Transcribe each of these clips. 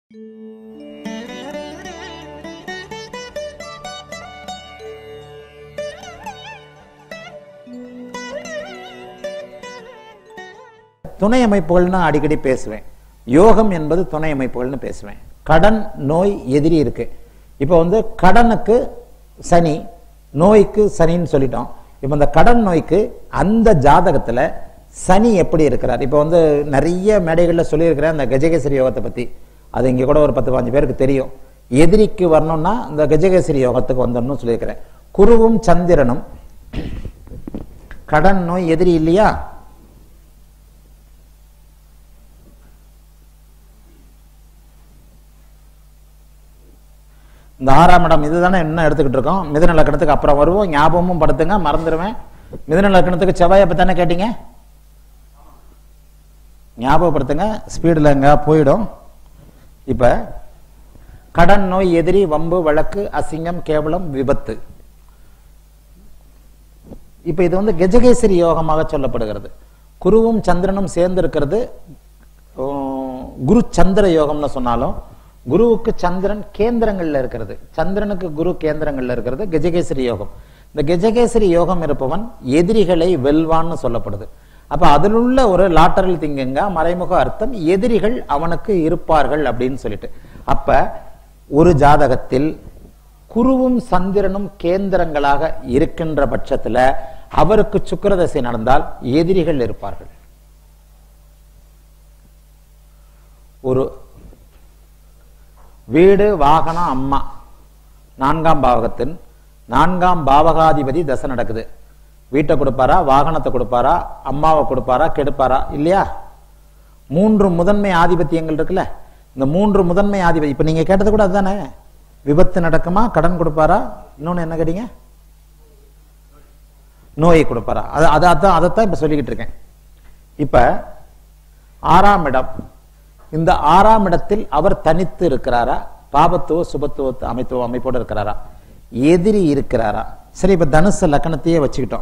துணை அமைப்புகள்னு அடிக்கடி பேசுவேன் யோகம் என்பது துணை அமைப்புகள்னு பேசுவேன் கடன் நோய் எதிரி இருக்கு இப்போ வந்து கடனுக்கு சனி நோய்க்கு சனின்னு சொல்லிட்டோம் இப்போ இந்த கடன் நோய்க்கு அந்த ஜாதகத்துல சனி எப்படி இருக்கிறார் இப்போ வந்து நிறைய மேடைகளில் சொல்லியிருக்கிறேன் அந்த கஜகேசரி யோகத்தை பத்தி அது இங்க கூட ஒரு பத்து பாஞ்சு பேருக்கு தெரியும் எதிரிக்கு வரணும்னா இந்த கஜகேசரி யோகத்துக்கு வந்துடணும்னு சொல்லியிருக்கிறேன் குருவும் சந்திரனும் கடன் நோய் எதிரி இல்லையா இந்த ஆறாம் இடம் இதுதானே இன்னும் எடுத்துக்கிட்டு இருக்கோம் மிதுன லக்கணத்துக்கு அப்புறம் வருவோம் ஞாபகமும் படுத்துங்க மறந்துடுவேன் மிதுன லக்கணத்துக்கு செவ்வாயை பத்தி தானே கேட்டீங்க ஞாபகப்படுத்துங்க ஸ்பீடில் எங்க போயிடும் இப்ப கடன் நோய் எதிரி வம்பு வழக்கு அசிங்கம் கேவலம் விபத்து இப்ப இது வந்து கஜகேசரி யோகமாக சொல்லப்படுகிறது குருவும் சந்திரனும் சேர்ந்து இருக்கிறது உம், குரு சந்திர யோகம்னு சொன்னாலும் குருவுக்கு சந்திரன் கேந்திரங்கள்ல இருக்கிறது சந்திரனுக்கு குரு கேந்திரங்கள்ல இருக்கிறது கஜகேசரி யோகம் இந்த கஜகேசரி யோகம் இருப்பவன் எதிரிகளை வெல்வான்னு சொல்லப்படுது அப்ப அதில் உள்ள ஒரு லாட்டரல் திங்கிங்கா மறைமுக அர்த்தம் எதிரிகள் அவனுக்கு இருப்பார்கள் அப்படின்னு சொல்லிட்டு அப்ப ஒரு ஜாதகத்தில் குருவும் சந்திரனும் கேந்திரங்களாக இருக்கின்ற பட்சத்துல அவருக்கு சுக்கிரதசை நடந்தால் எதிரிகள் இருப்பார்கள் ஒரு வீடு வாகனம் அம்மா நான்காம் பாவகத்தின் நான்காம் பாவகாதிபதி தசை நடக்குது வீட்டை கொடுப்பாரா வாகனத்தை கொடுப்பாரா அம்மாவை கொடுப்பாரா கெடுப்பாரா இல்லையா மூன்று முதன்மை ஆதிபத்தியங்கள் இருக்குல்ல இந்த மூன்று முதன்மை ஆதிபதி இப்ப நீங்க கேட்டது கூட அதுதானே விபத்து நடக்குமா கடன் கொடுப்பாரா இன்னொன்னு என்ன கேட்டீங்க நோயை கொடுப்பாரா அது அது அதான் அதைத்தான் இப்ப சொல்லிக்கிட்டு இருக்கேன் இப்ப ஆறாம் இடம் இந்த ஆறாம் இடத்தில் அவர் தனித்து இருக்கிறாரா பாபத்துவ சுபத்துவ அமைத்துவ அமைப்போடு இருக்கிறாரா எதிரி இருக்கிறாரா சரி இப்ப தனுசு லக்கணத்தையே வச்சுக்கிட்டோம்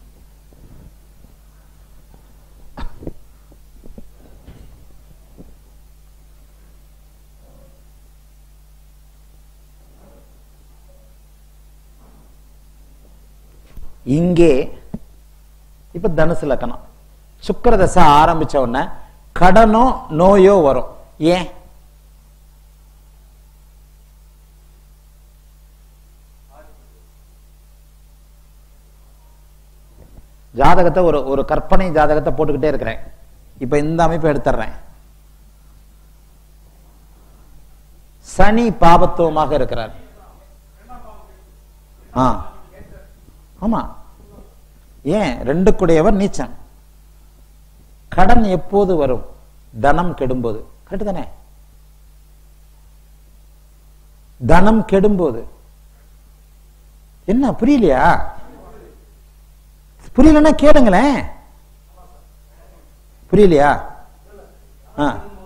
இங்கே இப்ப தனுசு லக்கணம் சுக்கிரதசை ஆரம்பிச்ச உடனே கடனோ நோயோ வரும் ஏன் ஜாதகத்தை ஒரு ஒரு கற்பனை ஜாதகத்தை போட்டுக்கிட்டே இருக்கிறேன் இப்ப இந்த அமைப்பை எடுத்துறேன் சனி பாபத்துவமாக இருக்கிறார் ஆ ஆமா ஏன் ரெண்டு கூடையவர் நீச்சம் கடன் எப்போது வரும் தனம் கெடும்போது கரெக்ட் தானே தனம் கெடும்போது என்ன புரியலையா புரியலன்னா கேளுங்களேன் புரியலையா ஆ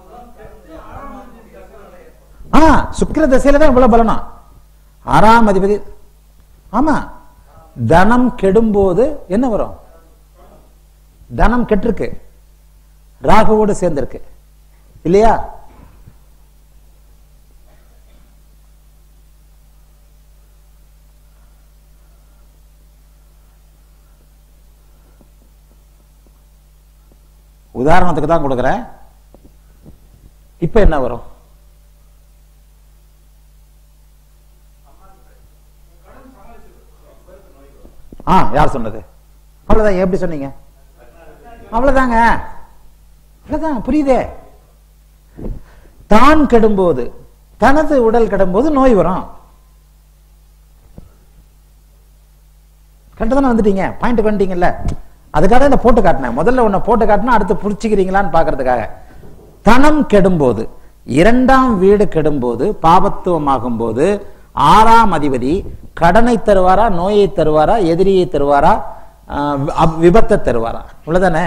ஆ சுக்கிர தசையில தான் இவ்வளவு பலனா ஆறாம் அதிபதி ஆமா தனம் கெடும்போது என்ன வரும் தனம் கெட்டிருக்கு ராகுவோடு சேர்ந்திருக்கு இல்லையா உதாரணத்துக்கு தான் கொடுக்குறேன் இப்ப என்ன வரும் ஆ யார் சொன்னது அவ்வளவுதான் எப்படி சொன்னீங்க அவ்வளவுதாங்க அவ்வளவுதான் புரியுதே தான் கெடும்போது தனது உடல் கெடும்போது நோய் வரும் கரெக்டாக தானே வந்துட்டீங்க பாயிண்ட் வந்துட்டீங்கல்ல அதுக்காக இந்த போட்டு காட்டினேன் முதல்ல உன்னை போட்டு காட்டினா அடுத்து புடிச்சுக்கிறீங்களான்னு பாக்குறதுக்காக தனம் கெடும்போது இரண்டாம் வீடு கெடும்போது பாபத்துவமாகும் போது ஆறாம் அதிபதி கடனை தருவாரா நோயை தருவாரா எதிரியை தருவாரா ஆஹ் அப்- விபத்தை தருவாரா இவ்வளவுதானே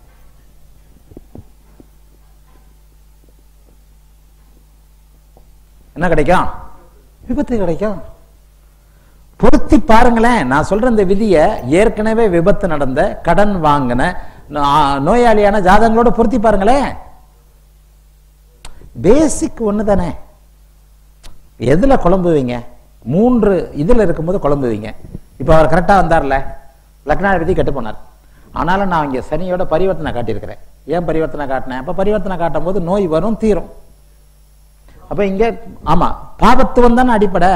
என்ன கிடைக்கும் விபத்து கிடைக்கும் பொருத்தி பாருங்களேன் நான் சொல்ற இந்த விதிய ஏற்கனவே விபத்து நடந்த கடன் வாங்கின நோ- நோயாளியான ஜாதகங்களோட பொருத்தி பாருங்களேன் பேசிக் ஒன்று தானே எதுல குழம்புவீங்க மூன்று இதுல இருக்கும்போது குழம்புவீங்க இப்போ அவர் கரெக்டா வந்தார்ல லக்னாதிபதி கெட்டு போனார் ஆனாலும் நான் இங்க சனியோட பரிவர்த்தனை காட்டியிருக்கிறேன் ஏன் பரிவர்த்தனை காட்டினேன் அப்ப பரிவர்த்தனை காட்டும் போது நோய் வரும் தீரும் அப்ப இங்க ஆமா பாபத்துவம் தானே அடிப்படை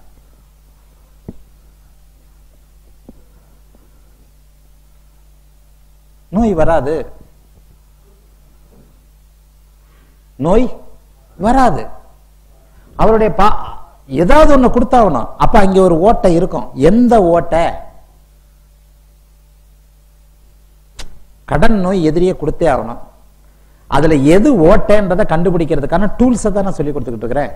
நோய் வராது நோய் வராது அவருடைய பா ஏதாவது ஒண்ணு கொடுத்தாகணும் அப்ப அங்க ஒரு ஓட்டை இருக்கும் எந்த ஓட்டை கடன் நோய் எதிரியே கொடுத்தே ஆகணும் அதுல எது ஓட்டைன்றதை கண்டுபிடிக்கிறதுக்கான டூல்ஸை தான் நான் சொல்லி கொடுத்துக்கிட்டு இருக்கிறேன்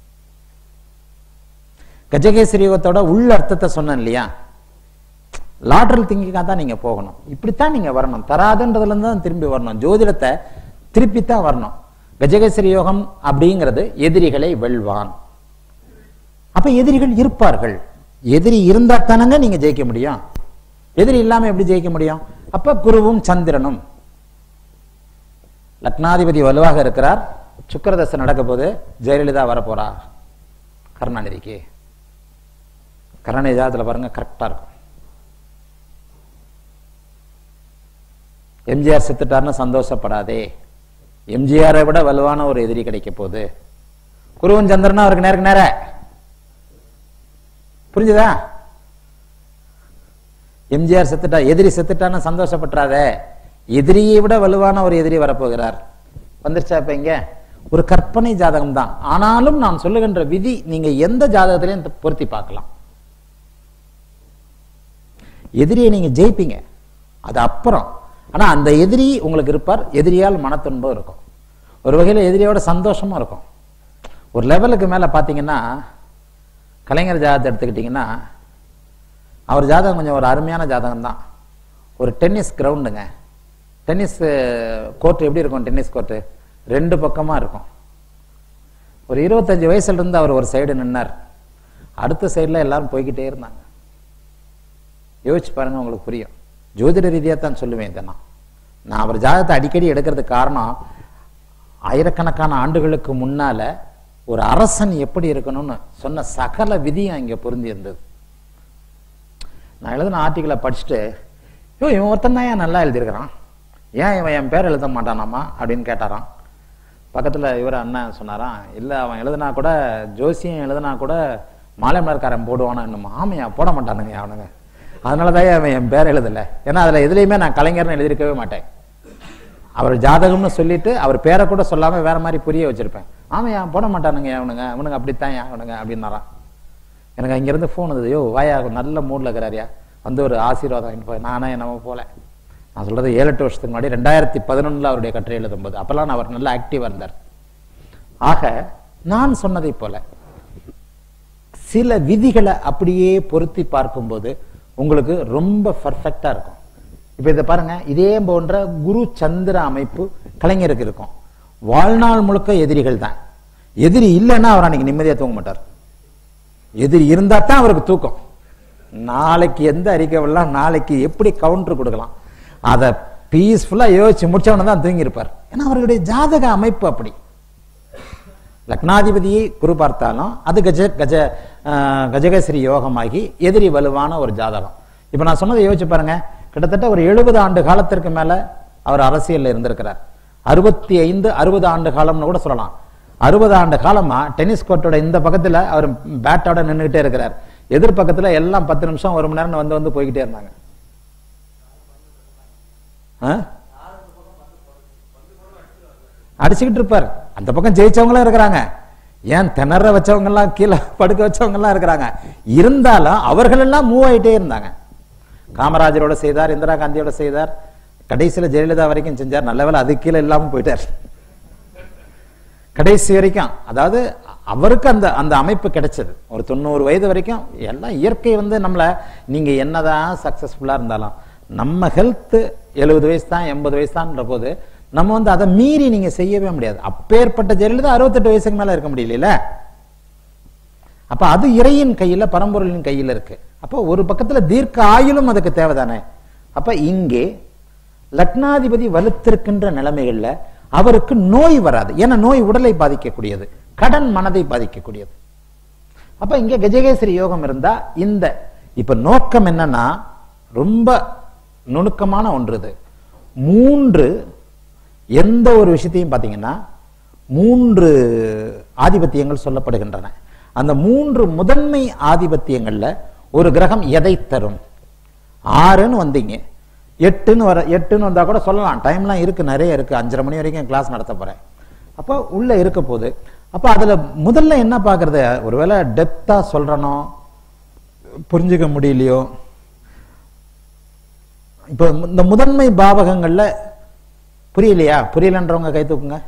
கஜகேசரி யோகத்தோட உள்ள அர்த்தத்தை சொன்னேன் இல்லையா லாட்ரல் திங்கிங்காக தான் நீங்க போகணும் இப்படித்தான் நீங்க வரணும் தராதுன்றதுல இருந்து தான் திரும்பி வரணும் ஜோதிடத்தை திருப்பி தான் வரணும் கஜகேசரி யோகம் அப்படிங்கிறது எதிரிகளை வெல்வான் அப்ப எதிரிகள் இருப்பார்கள் எதிரி இருந்தா தானங்க நீங்க ஜெயிக்க முடியும் எதிரி இல்லாம எப்படி ஜெயிக்க முடியும் அப்ப குருவும் சந்திரனும் லக்னாதிபதி வலுவாக இருக்கிறார் சுக்கரதசை நடக்க போது ஜெயலலிதா வரப்போறா கருணாநிதிக்கு கருணாநிதி ஜாதத்துல பாருங்க கரெக்டா இருக்கும் எம்ஜிஆர் செத்துட்டார்னு சந்தோஷப்படாதே எம்ஜிஆரை விட வலுவான ஒரு எதிரி கிடைக்க போகுது குருவன் சந்திரனா அவருக்கு நேருக்கு நேர புரிஞ்சுதா எம்ஜிஆர் செத்துட்டா எதிரி செத்துட்டான்னு சந்தோஷப்பட்டுறாத எதிரியை விட வலுவான ஒரு எதிரி வரப்போகிறார் வந்துருச்சா இப்ப இங்க ஒரு கற்பனை ஜாதகம் தான் ஆனாலும் நான் சொல்லுகின்ற விதி நீங்க எந்த ஜாதகத்திலையும் பொருத்தி பார்க்கலாம் எதிரியை நீங்க ஜெயிப்பீங்க அது அப்புறம் ஆனா அந்த எதிரி உங்களுக்கு இருப்பார் எதிரியால் மனத்துன்பம் இருக்கும் ஒரு வகையில எதிரியோட சந்தோஷமும் இருக்கும் ஒரு லெவலுக்கு மேல பாத்தீங்கன்னா கலைஞர் ஜாதகத்தை எடுத்துக்கிட்டீங்கன்னா அவர் ஜாதகம் கொஞ்சம் ஒரு அருமையான ஜாதகம் தான் ஒரு டென்னிஸ் கிரவுண்டுங்க டென்னிஸ் கோர்ட் எப்படி இருக்கும் டென்னிஸ் கோர்ட்டு ரெண்டு பக்கமா இருக்கும் ஒரு இருபத்தஞ்சு வயசுல இருந்து அவர் ஒரு சைடு நின்னார் அடுத்த சைடுல எல்லாரும் போய்கிட்டே இருந்தாங்க யோசிச்சு பாருங்க உங்களுக்கு புரியும் ஜோதிட ரீதியாக தான் சொல்லுவேன் இதை நான் நான் அவர் ஜாதகத்தை அடிக்கடி எடுக்கிறதுக்கு காரணம் ஆயிரக்கணக்கான ஆண்டுகளுக்கு முன்னால ஒரு அரசன் எப்படி இருக்கணும்னு சொன்ன சகல விதியும் இங்க பொருந்தி இருந்தது நான் எழுதின ஆர்டிக்கலை படிச்சுட்டு ஐயோ இவன் ஒருத்தன் தான் ஏன் நல்லா எழுதியிருக்கிறான் ஏன் இவன் என் பேர் எழுத மாட்டானாமா அப்படின்னு கேட்டாராம் பக்கத்துல இவர் அண்ணன் சொன்னாராம் இல்ல அவன் எழுதுனா கூட ஜோசியம் எழுதுனா கூட மாலை மலர்காரன் போடுவானா இன்னும் ஆமையா போட மாட்டானுங்க அவனுங்க அதனாலதான் அவன் என் பேர் எழுதல ஏன்னா அதுல எதுலையுமே நான் கலைஞர்னு எழுதியிருக்கவே மாட்டேன் அவர் ஜாதகம்னு சொல்லிட்டு அவர் பேரை கூட சொல்லாம வேற மாதிரி புரிய வச்சிருப்பேன் ஆமையா போட மாட்டானுங்க அவனுங்க அவனுங்க அப்படித்தான் அவனுங்க அப்படின்னாராம் எனக்கு அங்கிருந்து ஃபோன் வந்தது யோ வாயா நல்ல மூட்ல இருக்கிறாரியா வந்து ஒரு ஆசீர்வாதம் போய் நானே என்னமோ போல நான் சொல்றது ஏழு எட்டு வருஷத்துக்கு முன்னாடி ரெண்டாயிரத்தி பதினொன்னுல அவருடைய கட்டுரை எழுதும்போது அப்பெல்லாம் அவர் நல்ல ஆக்டிவா இருந்தார் ஆக நான் சொன்னதை போல சில விதிகளை அப்படியே பொருத்தி பார்க்கும்போது உங்களுக்கு ரொம்ப பர்ஃபெக்டா இருக்கும் இப்ப இதை பாருங்க இதே போன்ற குரு சந்திர அமைப்பு கலைஞருக்கு இருக்கும் வாழ்நாள் முழுக்க எதிரிகள் தான் எதிரி இல்லைன்னா அவர் அன்னைக்கு நிம்மதியா தூங்க மாட்டார் எதிரி இருந்தா தான் அவருக்கு தூக்கம் நாளைக்கு எந்த அறிக்கை வரலாம் நாளைக்கு எப்படி கவுண்டர் கொடுக்கலாம் அதை பீஸ்ஃபுல்லா யோசிச்சு முடிச்சவன தான் தூங்கி இருப்பார் ஏன்னா அவர்களுடைய ஜாதக அமைப்பு அப்படி லக்னாதிபதியை குரு பார்த்தாலும் அது கஜ கஜ ஆஹ், கஜகேசரி யோகமாகி எதிரி வலுவான ஒரு ஜாதகம் இப்ப நான் சொன்னதை யோசிச்சு பாருங்க கிட்டத்தட்ட ஒரு எழுபது ஆண்டு காலத்திற்கு மேல அவர் அரசியல்ல இருந்திருக்கிறார் அறுபத்தி ஐந்து அறுபது ஆண்டு காலம்னு கூட சொல்லலாம் அறுபது ஆண்டு காலமா டென்னிஸ் கோர்ட்டோட இந்த பக்கத்துல அவர் பேட்டோட நின்றுகிட்டே இருக்கிறார் எதிர் பக்கத்துல எல்லாம் பத்து நிமிஷம் ஒரு மணி நேரம் வந்து வந்து போய்கிட்டே இருந்தாங்க ஆ? அடிச்சுக்கிட்டு இருப்பார் அந்த பக்கம் ஜெயிச்சவங்களும் இருக்கிறாங்க ஏன் திணற வச்சவங்க எல்லாம் கீழே படுக்க வச்சவங்க எல்லாம் இருக்கிறாங்க இருந்தாலும் அவர்கள் எல்லாம் மூவ் ஆயிட்டே இருந்தாங்க காமராஜரோட செய்தார் இந்திரா காந்தியோட செய்தார் கடைசியில ஜெயலலிதா வரைக்கும் செஞ்சார் நல்ல வேளை அது கீழே இல்லாம போயிட்டார் கடைசி வரைக்கும் அதாவது அவருக்கு அந்த அந்த அமைப்பு கிடைச்சது ஒரு தொண்ணூறு வயது வரைக்கும் எல்லாம் இயற்கை வந்து நம்மள நீங்க என்னதான் சக்சஸ்ஃபுல்லா இருந்தாலும் நம்ம ஹெல்த் எழுபது வயசு தான் எண்பது வயசு தான்ன்ற போது நம்ம வந்து அதை மீறி நீங்க செய்யவே முடியாது அப்பேற்பட்ட ஜெயலலிதா அறுபத்தெட்டு வயசுக்கு மேல இருக்க முடியல அப்ப அது இறையின் கையில பரம்பொருளின் கையில இருக்கு அப்போ ஒரு பக்கத்துல தீர்க்க ஆயுளும் அதுக்கு தேவைதானே அப்ப இங்கே லக்னாதிபதி வலுத்திருக்கின்ற நிலைமைகள்ல அவருக்கு நோய் வராது ஏன்னா நோய் உடலை பாதிக்கக்கூடியது கடன் மனதை பாதிக்கக்கூடியது அப்ப இங்க கஜகேசரி யோகம் இருந்தா இந்த இப்ப நோக்கம் என்னன்னா ரொம்ப நுணுக்கமான ஒன்று இது மூன்று எந்த ஒரு விஷயத்தையும் பாத்தீங்கன்னா மூன்று ஆதிபத்தியங்கள் சொல்லப்படுகின்றன அந்த மூன்று முதன்மை ஆதிபத்தியங்கள்ல ஒரு கிரகம் எதை தரும் ஆறுன்னு வந்தீங்க எட்டுன்னு வர எட்டுன்னு வந்தா கூட சொல்லலாம் டைம்லாம் இருக்கு நிறைய இருக்கு அஞ்சரை மணி வரைக்கும் கிளாஸ் நடத்த போறேன் அப்போ உள்ள இருக்க போகுது அப்ப அதுல முதல்ல என்ன பாக்குறது ஒருவேளை டெப்தா சொல்றனோ புரிஞ்சுக்க முடியலையோ இப்போ இந்த முதன்மை பாவகங்கள்ல புரியலையா புரியலன்றவங்க கை தூக்குங்க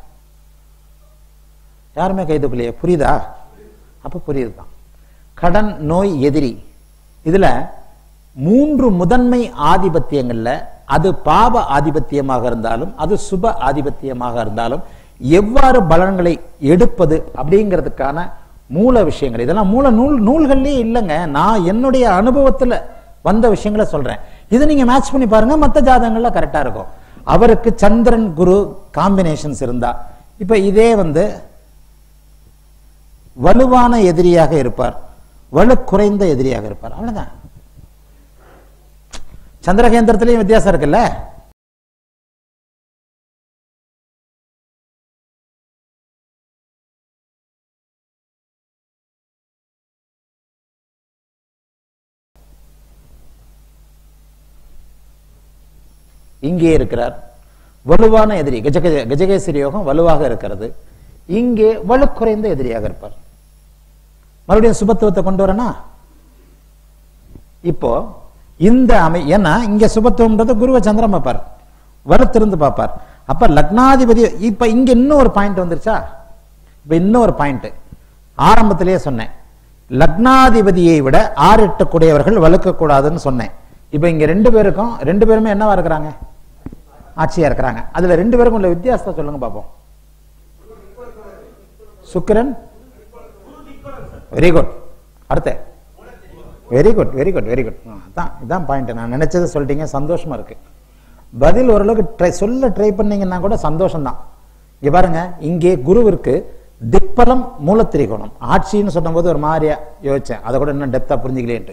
யாருமே கை தூக்கலையே புரியுதா அப்ப புரியுதுதான் கடன் நோய் எதிரி இதுல மூன்று முதன்மை ஆதிபத்தியங்கள்ல அது பாவ ஆதிபத்தியமாக இருந்தாலும் அது சுப ஆதிபத்தியமாக இருந்தாலும் எவ்வாறு பலன்களை எடுப்பது அப்படிங்கிறதுக்கான மூல விஷயங்கள் இதெல்லாம் மூல நூல் நூல்கள்லயே இல்லைங்க நான் என்னுடைய அனுபவத்துல வந்த விஷயங்களை சொல்றேன் இதை நீங்க மேட்ச் பண்ணி பாருங்க மத்த ஜாதகங்கள்ல கரெக்டா இருக்கும் அவருக்கு சந்திரன் குரு காம்பினேஷன்ஸ் இருந்தா இப்ப இதே வந்து வலுவான எதிரியாக இருப்பார் வலு குறைந்த எதிரியாக இருப்பார் அவ்வளவுதான் சந்திரகேந்திரத்திலையும் வித்தியாசம் இருக்குல்ல இங்கே இருக்கிறார் வலுவான எதிரி கஜகஜ கஜகேசரி யோகம் வலுவாக இருக்கிறது இங்கே வலு குறைந்த எதிரியாக இருப்பார் மறுபடியும் சுபத்துவத்தை கொண்டு வரனா இப்போ இந்த அமை ஏன்னா இங்க சுபத்துவம்ன்றது குருவை சந்திரன் பார்ப்பார் வலுத்திருந்து பார்ப்பார் அப்ப லக்னாதிபதி இப்ப இங்க இன்னும் ஒரு பாயிண்ட் வந்துருச்சா இப்ப இன்னும் ஒரு பாயிண்ட் ஆரம்பத்திலேயே சொன்னேன் லக்னாதிபதியை விட ஆறு எட்டக்கூடியவர்கள் வலுக்க கூடாதுன்னு சொன்னேன் இப்ப இங்க ரெண்டு பேருக்கும் ரெண்டு பேருமே என்னவா இருக்கிறாங்க ஆட்சியா இருக்கிறாங்க அதுல ரெண்டு பேருக்கும் உள்ள வித்தியாசத்தை சொல்லுங்க பார்ப்போம் சுக்கிரன் வெரி குட் அடுத்த very good very good very good அதான் இதான் பாயிண்ட் நான் நினைச்சதை சொல்லிட்டீங்க சந்தோஷமா இருக்கு பதில் ஓரளவுக்கு ட்ரை சொல்ல ட்ரை பண்ணீங்கன்னா கூட சந்தோஷம் தான் இங்க பாருங்க இங்கே குருவிற்கு திப்பலம் மூலத்திரிகோணம் ஆட்சின்னு சொன்னபோது ஒரு மாதிரியா யோசிச்சேன் அதை கூட இன்னும் டெப்தா புரிஞ்சுக்கலேன்ட்டு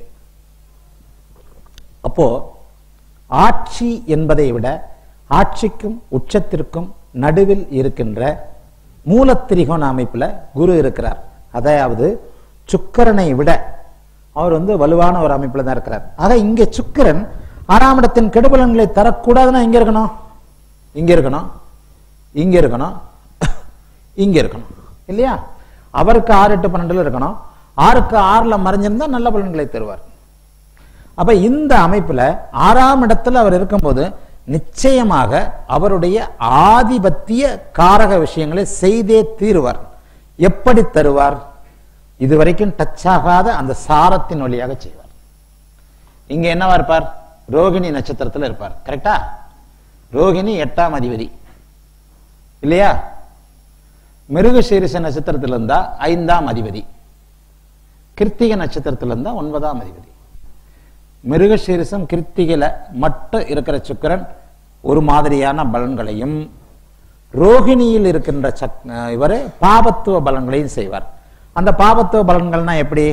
அப்போ ஆட்சி என்பதை விட ஆட்சிக்கும் உச்சத்திற்கும் நடுவில் இருக்கின்ற மூலத்திரிகோண அமைப்புல குரு இருக்கிறார் அதாவது சுக்கரனை விட அவர் வந்து வலுவான ஒரு அமைப்புல தான் இருக்கிறார் ஆக இங்க சுக்கிரன் ஆறாம் இடத்தின் கெடுபலன்களை தரக்கூடாதுன்னா இங்க இருக்கணும் இங்க இருக்கணும் இங்க இருக்கணும் இங்க இருக்கணும் இல்லையா அவருக்கு ஆறு எட்டு பன்னெண்டுல இருக்கணும் ஆறுக்கு ஆறுல மறைஞ்சிருந்தா நல்ல பலன்களை தருவார் அப்ப இந்த அமைப்புல ஆறாம் இடத்துல அவர் இருக்கும்போது நிச்சயமாக அவருடைய ஆதிபத்திய காரக விஷயங்களை செய்தே தீருவார் எப்படி தருவார் இதுவரைக்கும் டச் ஆகாத அந்த சாரத்தின் வழியாக செய்வார் இங்க என்னவா இருப்பார் ரோகிணி நட்சத்திரத்துல இருப்பார் கரெக்டா ரோகிணி எட்டாம் அதிபதி இல்லையா மிருகசீரிச நட்சத்திரத்தில் இருந்தா ஐந்தாம் அதிபதி கிருத்திகை நட்சத்திரத்தில் இருந்தா ஒன்பதாம் அதிபதி மிருகசீரிசம் கிருத்திகையில மட்டும் இருக்கிற சுக்கிரன் ஒரு மாதிரியான பலன்களையும் ரோகிணியில் இருக்கின்ற சக் இவர் பாபத்துவ பலன்களையும் செய்வார் அந்த பாபத்துவ பலன்கள்னா எப்படி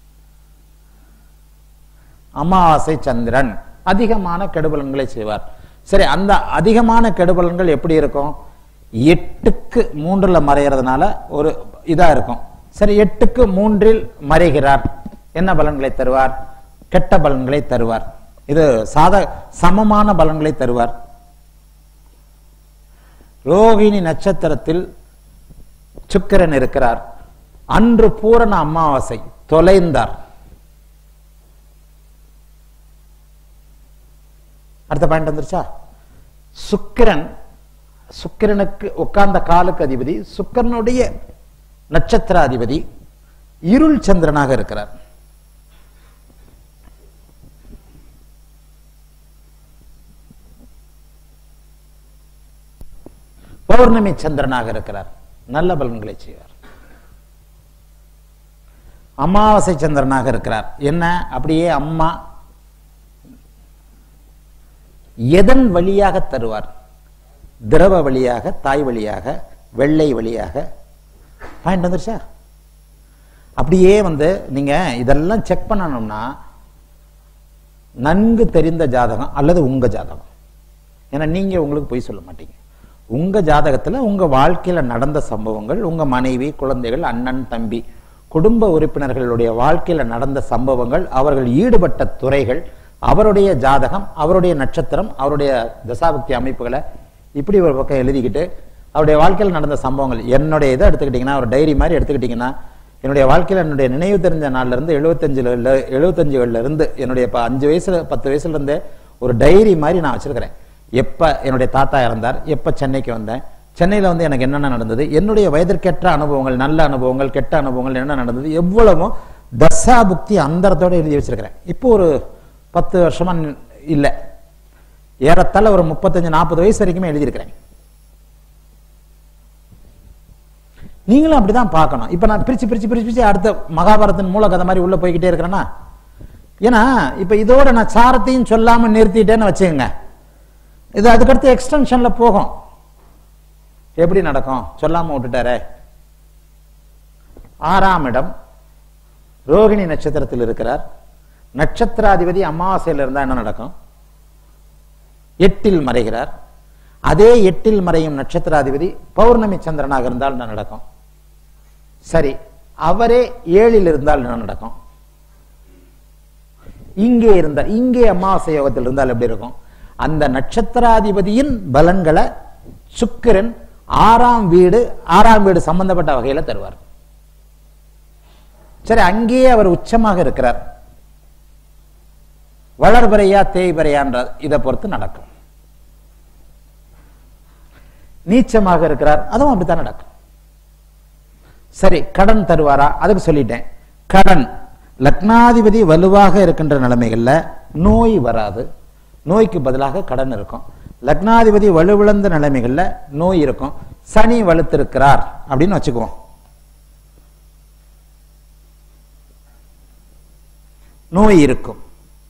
அமாவாசை சந்திரன் அதிகமான கெடுபலன்களை செய்வார் சரி அந்த அதிகமான கெடுபலன்கள் எப்படி இருக்கும் எட்டுக்கு மூன்றுல மறைகிறதுனால ஒரு இதா இருக்கும் சரி எட்டுக்கு மூன்றில் மறைகிறார் என்ன பலன்களை தருவார் கெட்ட பலன்களை தருவார் இது சாத சமமான பலன்களை தருவார் ரோகிணி நட்சத்திரத்தில் சுக்கிரன் இருக்கிறார் அன்று பூரண அமாவாசை தொலைந்தார் அடுத்த பாயிண்ட் வந்துருச்சா சுக்கிரன் சுக்கிரனுக்கு உட்கார்ந்த காலுக்கு அதிபதி சுக்கிரனுடைய நட்சத்திர அதிபதி இருள் சந்திரனாக இருக்கிறார் பௌர்ணமி சந்திரனாக இருக்கிறார் நல்ல பலன்களை செய்வார் அமாவாசை சந்திரனாக இருக்கிறார் என்ன அப்படியே அம்மா எதன் வழியாக தருவார் திரவ வழியாக தாய் வழியாக வெள்ளை வழியாக பாயிண்ட் வந்துருச்சா அப்படியே வந்து நீங்க இதெல்லாம் செக் பண்ணணும்னா நன்கு தெரிந்த ஜாதகம் அல்லது உங்க ஜாதகம் ஏன்னா நீங்க உங்களுக்கு போய் சொல்ல மாட்டீங்க உங்க ஜாதகத்துல உங்க வாழ்க்கையில நடந்த சம்பவங்கள் உங்க மனைவி குழந்தைகள் அண்ணன் தம்பி குடும்ப உறுப்பினர்களுடைய வாழ்க்கையில நடந்த சம்பவங்கள் அவர்கள் ஈடுபட்ட துறைகள் அவருடைய ஜாதகம் அவருடைய நட்சத்திரம் அவருடைய தசாபக்தி அமைப்புகளை இப்படி ஒரு பக்கம் எழுதிக்கிட்டு அவருடைய வாழ்க்கையில் நடந்த சம்பவங்கள் என்னுடைய இதை எடுத்துக்கிட்டீங்கன்னா ஒரு டைரி மாதிரி எடுத்துக்கிட்டீங்கன்னா என்னுடைய வாழ்க்கையில் என்னுடைய நினைவு தெரிஞ்ச நாள்ல இருந்து எழுபத்தஞ்சுல எழுபத்தஞ்சுகள்ல இருந்து என்னுடைய இப்ப அஞ்சு வயசுல பத்து வயசுல இருந்தே ஒரு டைரி மாதிரி நான் வச்சிருக்கிறேன் எப்ப என்னுடைய தாத்தா இறந்தார் எப்ப சென்னைக்கு வந்தேன் சென்னையில வந்து எனக்கு என்னென்ன நடந்தது என்னுடைய வயதிற்கேற்ற அனுபவங்கள் நல்ல அனுபவங்கள் கெட்ட அனுபவங்கள் என்ன நடந்தது எவ்வளவும் தசா புக்தி அந்தரத்தோட எழுதி வச்சிருக்கிறேன் இப்போ ஒரு பத்து வருஷமா ந- இல்ல ஏறத்தாழ ஒரு முப்பத்தஞ்சு நாற்பது வயசு வரைக்குமே எழுதியிருக்கிறேன் நீங்களும் அப்படிதான் பார்க்கணும் இப்ப நான் பிரிச்சு பிரிச்சு பிரிச்சு பிரிச்சு அடுத்த மகாபாரதத்தின் மூல கதை மாதிரி உள்ள போய்கிட்டே இருக்கிறேன்னா ஏன்னா இப்ப இதோட நான் சாரத்தையும் சொல்லாம நிறுத்திட்டேன்னு வச்சுக்கோங்க இது அதுக்கடுத்து எக்ஸ்டென்ஷன்ல போகும் எப்படி நடக்கும் சொல்லாம விட்டுட்டாரே ஆறாம் இடம் ரோகிணி நட்சத்திரத்தில் இருக்கிறார் நட்சத்திராதிபதி அமாவாசையில் இருந்தா என்ன நடக்கும் எட்டில் மறைகிறார் அதே எட்டில் மறையும் நட்சத்திராதிபதி பௌர்ணமி சந்திரனாக இருந்தால் என்ன நடக்கும் சரி அவரே ஏழில் இருந்தால் என்ன நடக்கும் இங்கே இருந்தால் இங்கே அமாவாசை யோகத்தில் இருந்தால் எப்படி இருக்கும் அந்த நட்சத்திராதிபதியின் பலன்களை சுக்கிரன் ஆறாம் வீடு ஆறாம் வீடு சம்பந்தப்பட்ட வகையில தருவார் சரி அங்கேயே அவர் உச்சமாக இருக்கிறார் வளர்பறையா தேய்பறையான்ற இதை பொறுத்து நடக்கும் நீச்சமாக இருக்கிறார் அதுவும் அப்படித்தான் நடக்கும் சரி கடன் தருவாரா அதுக்கு சொல்லிட்டேன் கடன் லக்னாதிபதி வலுவாக இருக்கின்ற நிலைமைகள்ல நோய் வராது நோய்க்கு பதிலாக கடன் இருக்கும் லக்னாதிபதி வலுவிழந்த நிலைமைகள்ல நோய் இருக்கும் சனி வலுத்திருக்கிறார் அப்படின்னு வச்சுக்குவோம் நோய் இருக்கும்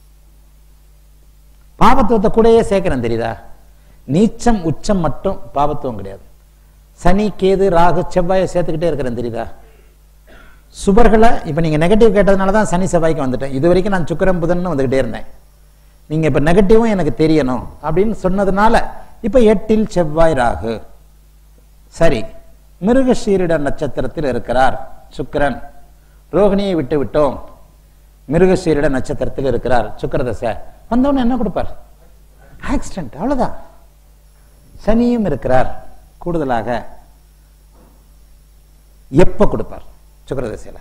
பாபத்துவத்தை கூடயே சேர்க்கிறேன் தெரியுதா நீச்சம் உச்சம் மட்டும் பாபத்துவம் கிடையாது சனி கேது ராகு செவ்வாயை சேர்த்துக்கிட்டே இருக்கிறேன் தெரியுதா சுபர்களை இப்ப நீங்க நெகட்டிவ் கேட்டதுனால தான் சனி செவ்வாய்க்கு வந்துட்டேன் இது வரைக்கும் நான் சுக்கிரம் புதன் வந்துகிட்டே இருந்தேன் நீங்க இப்ப நெகட்டிவும் எனக்கு தெரியணும் அப்படின்னு சொன்னதுனால இப்ப எட்டில் செவ்வாய் ராகு சரி மிருகஷீரிட நட்சத்திரத்தில் இருக்கிறார் சுக்கிரன் ரோகிணியை விட்டு விட்டோம் மிருகஷீரிட நட்சத்திரத்தில் இருக்கிறார் சுக்கிரதசை வந்தவன என்ன கொடுப்பார் ஆக்சிடென்ட் அவ்வளவுதான் சனியும் இருக்கிறார் கூடுதலாக எப்ப கொடுப்பார் சுக்கிரதசையில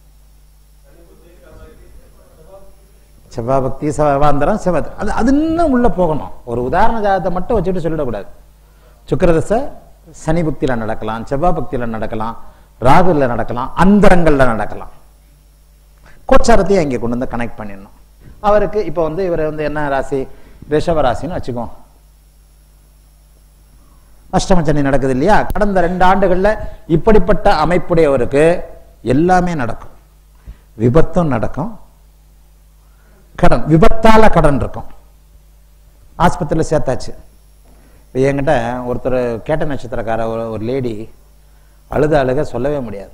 செவ்வாய் பக்தி செவ்வாந்தரம் செவ்வாய் அது அது இன்னும் உள்ள போகணும் ஒரு உதாரண ஜாதகத்தை மட்டும் வச்சுட்டு சொல்லிடக்கூடாது சுக்கிரதசை சனி பக்தியில நடக்கலாம் செவ்வாய் பக்தியில நடக்கலாம் ராகுல நடக்கலாம் அந்தரங்கள்ல நடக்கலாம் கோச்சாரத்தையும் இங்கே கொண்டு வந்து கனெக்ட் பண்ணிடணும் அவருக்கு இப்போ வந்து இவர் வந்து என்ன ராசி ரிஷப ராசின்னு வச்சுக்கோம் அஷ்டம சனி நடக்குது இல்லையா கடந்த ரெண்டு ஆண்டுகள்ல இப்படிப்பட்ட அமைப்புடையவருக்கு எல்லாமே நடக்கும் விபத்தும் நடக்கும் கடன் விபத்தால கடன் இருக்கும் ஆஸ்பத்திரியில் சேர்த்தாச்சு இப்போ என்கிட்ட ஒருத்தர் கேட்ட நட்சத்திரக்கார ஒரு ஒரு லேடி அழுத அழுக சொல்லவே முடியாது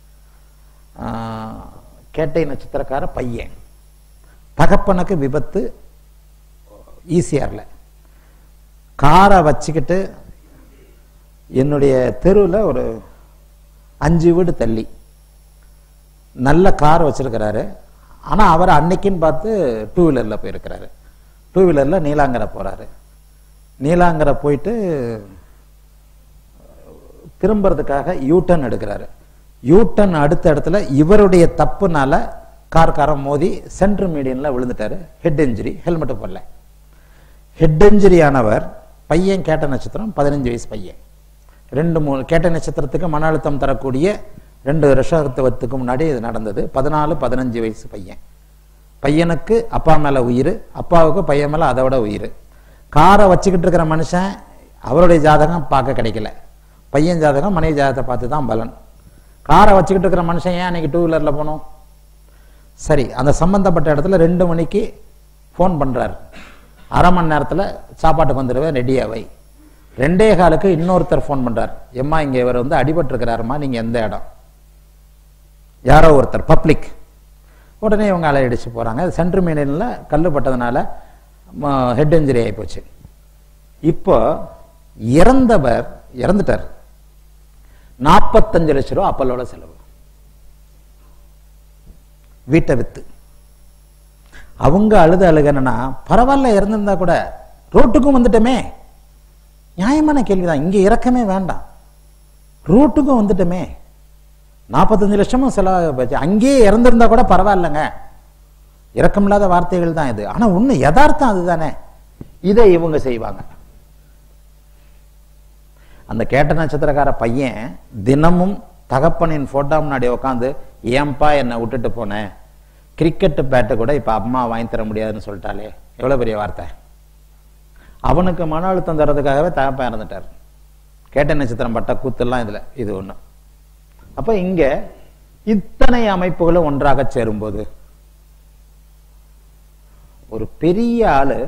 ஆஹ், கேட்டை நட்சத்திரக்கார பையன் தகப்பனுக்கு விபத்து ஈசிஆர்ல காரை வச்சுக்கிட்டு என்னுடைய தெருவில் ஒரு அஞ்சு வீடு தள்ளி நல்ல கார் வச்சிருக்கிறாரு ஆனா அவர் அன்னைக்குன்னு பார்த்து டூ வீலர்ல போயிருக்கிறாரு டூ வீலர்ல நீலாங்கரை போறாரு நீலாங்கரை போயிட்டு திரும்புறதுக்காக யூட்டன் எடுக்கிறாரு யூட்டன் அடுத்த இடத்துல இவருடைய தப்புனால கார்காரன் மோதி சென்ட்ரல் மீடியன்ல விழுந்துட்டாரு ஹெட் இன்ஜுரி ஹெல்மெட் போடல ஹெட் இன்ஜுரி ஆனவர் பையன் கேட்ட நட்சத்திரம் பதினஞ்சு வயசு பையன் ரெண்டு மூணு கேட்ட நட்சத்திரத்துக்கு மன அழுத்தம் தரக்கூடிய ரெண்டு ரிஷபத்துவத்துக்கு முன்னாடி இது நடந்தது பதினாலு பதினஞ்சு வயசு பையன் பையனுக்கு அப்பா மேல உயிர் அப்பாவுக்கு பையன் மேல அதை விட உயிர் காரை வச்சுக்கிட்டு இருக்கிற மனுஷன் அவருடைய ஜாதகம் பார்க்க கிடைக்கல பையன் ஜாதகம் மனைவி ஜாதகத்தை பார்த்து தான் பலன் காரை வச்சுக்கிட்டு இருக்கிற மனுஷன் ஏன் அன்னைக்கு டூ வீலர்ல போகணும் சரி அந்த சம்பந்தப்பட்ட இடத்துல ரெண்டு மணிக்கு ஃபோன் பண்றாரு அரை மணி நேரத்துல சாப்பாட்டுக்கு வந்துடுவேன் ரெடியா வை ரெண்டே காலுக்கு இன்னொருத்தர் ஃபோன் பண்றார் எம்மா இங்க இவர் வந்து அடிபட்டு இருக்கிறாருமா நீங்க எந்த இடம் யாரோ ஒருத்தர் பப்ளிக் உடனே இவங்க அலையடிச்சு போறாங்க சென்ட்ரு மீனில் கல்லு பட்டதுனால ஹெட் இன்ஜுரி ஆகி போச்சு இப்போ இறந்தவர் இறந்துட்டார் நாற்பத்தஞ்சு லட்ச ரூபா அப்பல்லோட செலவு வீட்டை வித்து அவங்க அழுது அழுகனா பரவாயில்ல இறந்திருந்தா கூட ரோட்டுக்கும் வந்துட்டோமே நியாயமான கேள்விதான் இங்க இறக்கமே வேண்டாம் ரோட்டுக்கும் வந்துட்டோமே நாற்பத்தஞ்சு லட்சமும் செலவாக போச்சு அங்கேயே இறந்திருந்தா கூட பரவாயில்லைங்க இறக்கமில்லாத வார்த்தைகள் தான் இது ஆனா உண்மை யதார்த்தம் அதுதானே இதை இவங்க செய்வாங்க அந்த கேட்ட நட்சத்திரக்கார பையன் தினமும் தகப்பனின் போட்டோ முன்னாடி உட்காந்து ஏன்பா என்னை விட்டுட்டு போனேன் கிரிக்கெட் பேட்டை கூட இப்ப அம்மா வாங்கி தர முடியாதுன்னு சொல்லிட்டாலே எவ்வளவு பெரிய வார்த்தை அவனுக்கு மன அழுத்தம் தர்றதுக்காகவே தகப்பன் இறந்துட்டார் கேட்ட நட்சத்திரம் பட்ட கூத்தெல்லாம் இதுல இது ஒண்ணு அப்ப இங்க இத்தனை அமைப்புகளும் ஒன்றாக சேரும்போது ஒரு பெரிய ஆளு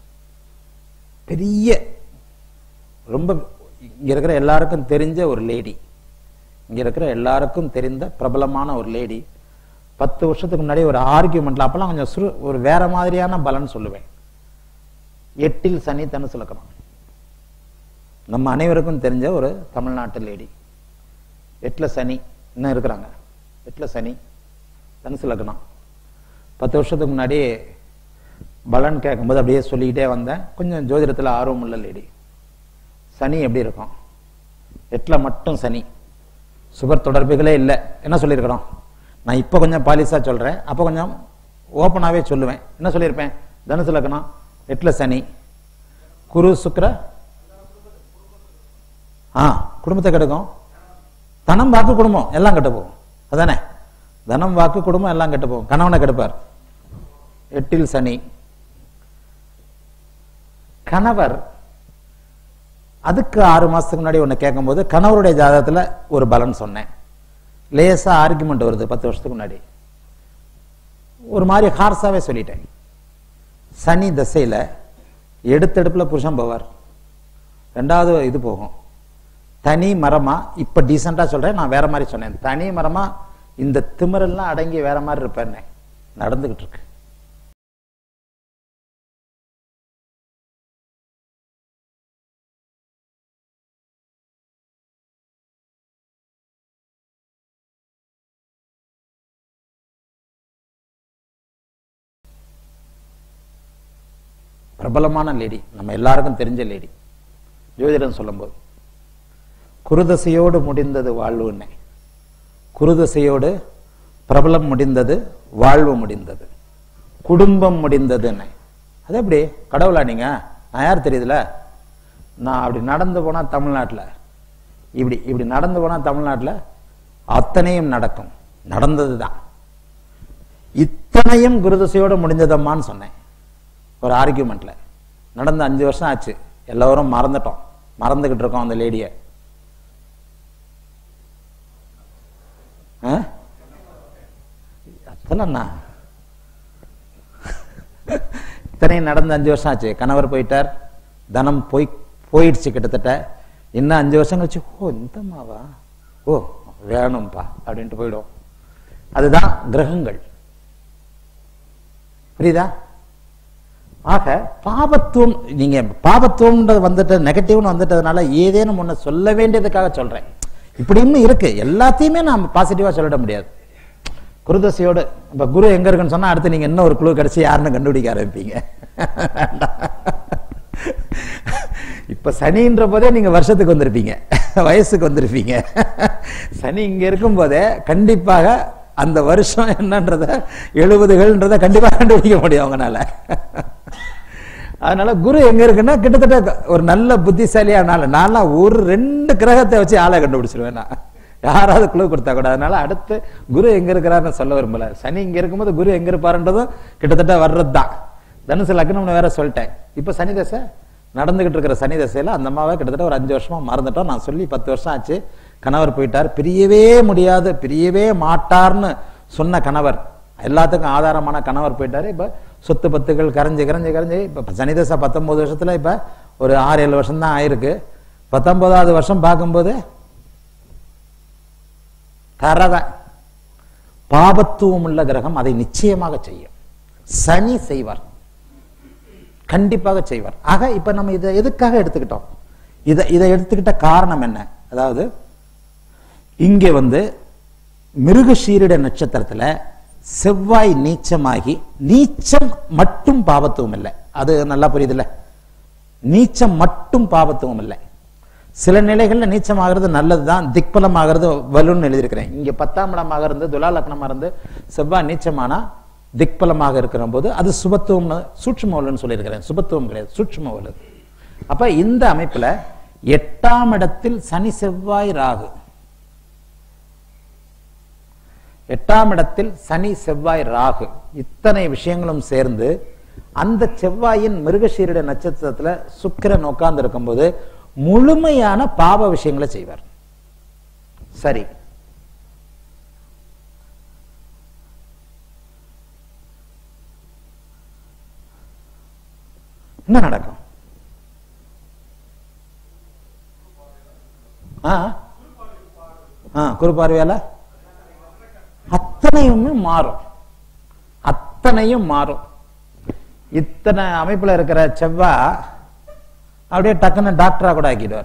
பெரிய ரொம்ப இங்க இருக்கிற எல்லாருக்கும் தெரிஞ்ச ஒரு லேடி இங்க இருக்கிற எல்லாருக்கும் தெரிந்த பிரபலமான ஒரு லேடி பத்து வருஷத்துக்கு முன்னாடி ஒரு ஆர்கியூமெண்ட்ல அப்பெல்லாம் கொஞ்சம் சுரு ஒரு வேற மாதிரியான பலன் சொல்லுவேன் எட்டில் சனி தனுசு லக்கணம் நம்ம அனைவருக்கும் தெரிஞ்ச ஒரு தமிழ்நாட்டு லேடி எட்டுல சனி இன்னும் இருக்கிறாங்க எட்டுல சனி தனுசு லக்னம் பத்து வருஷத்துக்கு முன்னாடி பலன் கேட்கும்போது அப்படியே சொல்லிக்கிட்டே வந்தேன் கொஞ்சம் ஜோதிடத்துல ஆர்வம் உள்ள லேடி சனி எப்படி இருக்கும் எட்டுல மட்டும் சனி சுபர் தொடர்புகளே இல்லை என்ன சொல்லியிருக்கிறோம் நான் இப்போ கொஞ்சம் பாலிசா சொல்றேன் அப்போ கொஞ்சம் ஓப்பனாவே சொல்லுவேன் என்ன சொல்லியிருப்பேன் தனுசு லக்னம் எட்டுல சனி குரு சுக்கிர ஆ குடும்பத்தை கெடுக்கும் தனம் வாக்கு குடும்பம் எல்லாம் கெட்டு போகும் அதானே தனம் வாக்கு குடும்பம் எல்லாம் கெட்டு போகும் கணவனை கெடுப்பார் எட்டில் சனி கணவர் அதுக்கு ஆறு மாசத்துக்கு முன்னாடி ஒன்று கேட்கும்போது கணவருடைய ஜாதகத்துல ஒரு பலன் சொன்னேன் லேசா ஆர்குமெண்ட் வருது பத்து வருஷத்துக்கு முன்னாடி ஒரு மாதிரி ஹார்ஸாவே சொல்லிட்டேன் சனி தசையில எடுத்தெடுப்புல புருஷன் போவார் ரெண்டாவது இது போகும் தனி மரமா இப்ப டீசெண்டா சொல்றேன் நான் வேற மாதிரி சொன்னேன் தனி மரமா இந்த திமிரெல்லாம் அடங்கி வேற மாதிரி இருப்பேன்னு நடந்துகிட்டு இருக்கு பிரபலமான லேடி நம்ம எல்லாருக்கும் தெரிஞ்ச லேடி ஜோதிடம் சொல்லும்போது குருதசையோடு முடிந்தது வாழ்வுன்னே குருதசையோடு பிரபலம் முடிந்தது வாழ்வு முடிந்தது குடும்பம் முடிந்ததுன்னு அது எப்படி கடவுளா நீங்க நான் யார் தெரியுதுல நான் அப்படி நடந்து போனா தமிழ்நாட்டில் இப்படி இப்படி நடந்து போனா தமிழ்நாட்டில் அத்தனையும் நடக்கும் நடந்தது தான் இத்தனையும் குருதசையோடு முடிஞ்சதம்மான்னு சொன்னேன் ஒரு ஆர்கியூமெண்ட்ல நடந்து அஞ்சு வருஷம் ஆச்சு எல்லோரும் மறந்துட்டோம் மறந்துகிட்டு இருக்கோம் அந்த லேடிய அத்தனை இத்தனையும் நடந்து அஞ்சு வருஷம் ஆச்சு கணவர் போயிட்டார் தனம் போய் போயிடுச்சு கிட்டத்தட்ட இன்னும் அஞ்சு வருஷம் கழிச்சு ஓ இந்த மாவா ஓ வேணும்பா அப்படின்ட்டு போயிடும் அதுதான் கிரகங்கள் புரியுதா ஆக பாபத்துவம் நீங்க பாபத்துவம்ன்றது வந்துட்டு நெகட்டிவ்னு வந்துட்டதுனால ஏதேனும் ஒண்ணு சொல்ல வேண்டியதுக்காக சொல்றேன் இப்படி இன்னும் இருக்கு எல்லாத்தையுமே நாம் பாசிட்டிவா சொல்லிட முடியாது குருதசையோடு இப்ப குரு எங்க இருக்குன்னு சொன்னா அடுத்து நீங்க என்ன ஒரு குழு கிடைச்சி யாருன்னு கண்டுபிடிக்க ஆரம்பிப்பீங்க இப்ப சனின்ற போதே நீங்க வருஷத்துக்கு வந்திருப்பீங்க வயசுக்கு வந்திருப்பீங்க சனி இங்க இருக்கும் போதே கண்டிப்பாக அந்த வருஷம் என்னன்றத எழுபதுகள்ன்றத கண்டிப்பா கண்டுபிடிக்க முடியும் அவங்கனால அதனால குரு எங்க இருக்குன்னா கிட்டத்தட்ட ஒரு நல்ல புத்திசாலியான நான்லாம் ஒரு ரெண்டு கிரகத்தை வச்சு ஆளை கண்டுபிடிச்சிருவேன் நான் யாராவது குழு கொடுத்தா கூட அதனால அடுத்து குரு எங்க இருக்கிறாருன்னு சொல்ல விரும்பல சனி இங்க இருக்கும்போது குரு எங்க இருப்பாருன்றதும் கிட்டத்தட்ட வர்றது தான் தனுசு லக்னம்னு வேற சொல்லிட்டேன் இப்ப சனி தசை நடந்துகிட்டு இருக்கிற சனி தசையில அந்த அம்மாவை கிட்டத்தட்ட ஒரு அஞ்சு வருஷமா மறந்துட்டோம் நான் சொல்லி பத்து வருஷம் ஆச்சு கணவர் போயிட்டார் பிரியவே முடியாது பிரியவே மாட்டார்னு சொன்ன கணவர் எல்லாத்துக்கும் ஆதாரமான கணவர் போயிட்டாரு இப்ப சொத்து பத்துகள் கரைஞ்சு கரைஞ்சு கரைஞ்சு இப்ப சனிதசா பத்தொன்பது வருஷத்துல இப்ப ஒரு ஆறு ஏழு வருஷம் தான் ஆயிருக்கு பத்தொன்பதாவது வருஷம் பார்க்கும்போது தரதான் பாபத்துவம் உள்ள கிரகம் அதை நிச்சயமாக செய்யும் சனி செய்வார் கண்டிப்பாக செய்வார் ஆக இப்ப நம்ம இதை எதுக்காக எடுத்துக்கிட்டோம் இதை இதை எடுத்துக்கிட்ட காரணம் என்ன அதாவது இங்க வந்து மிருகஷீரிட நட்சத்திரத்துல செவ்வாய் நீச்சமாகி நீச்சம் மட்டும் பாவத்துவம் இல்லை அது நல்லா புரியுதுல்ல நீச்சம் மட்டும் பாவத்துவம் இல்லை சில நிலைகள்ல நீச்சமாகிறது நல்லதுதான் திக்பலமாகிறது வலுன்னு எழுதியிருக்கிறேன் இங்க பத்தாம் இடமாக இருந்து துலா லக்னமா இருந்து செவ்வாய் நீச்சமானா திக்பலமாக இருக்கிற போது அது சுபத்துவம் சூட்சும வலுன்னு சொல்லியிருக்கிறேன் சுபத்துவம் கிடையாது சூட்சும வலு அப்ப இந்த அமைப்புல எட்டாம் இடத்தில் சனி செவ்வாய் ராகு எட்டாம் இடத்தில் சனி செவ்வாய் ராகு இத்தனை விஷயங்களும் சேர்ந்து அந்த செவ்வாயின் மிருகஷீரிட நட்சத்திரத்துல சுக்கிரன் உட்கார்ந்து இருக்கும்போது முழுமையான பாவ விஷயங்களை செய்வார் சரி என்ன நடக்கும் ஆ ஆ குறுபார்வையால அத்தனையுமே மாறும் அத்தனையும் மாறும் இத்தனை அமைப்புல இருக்கிற செவ்வா அப்படியே டக்குன்னு டாக்டரா கூட ஆக்கிடுவார்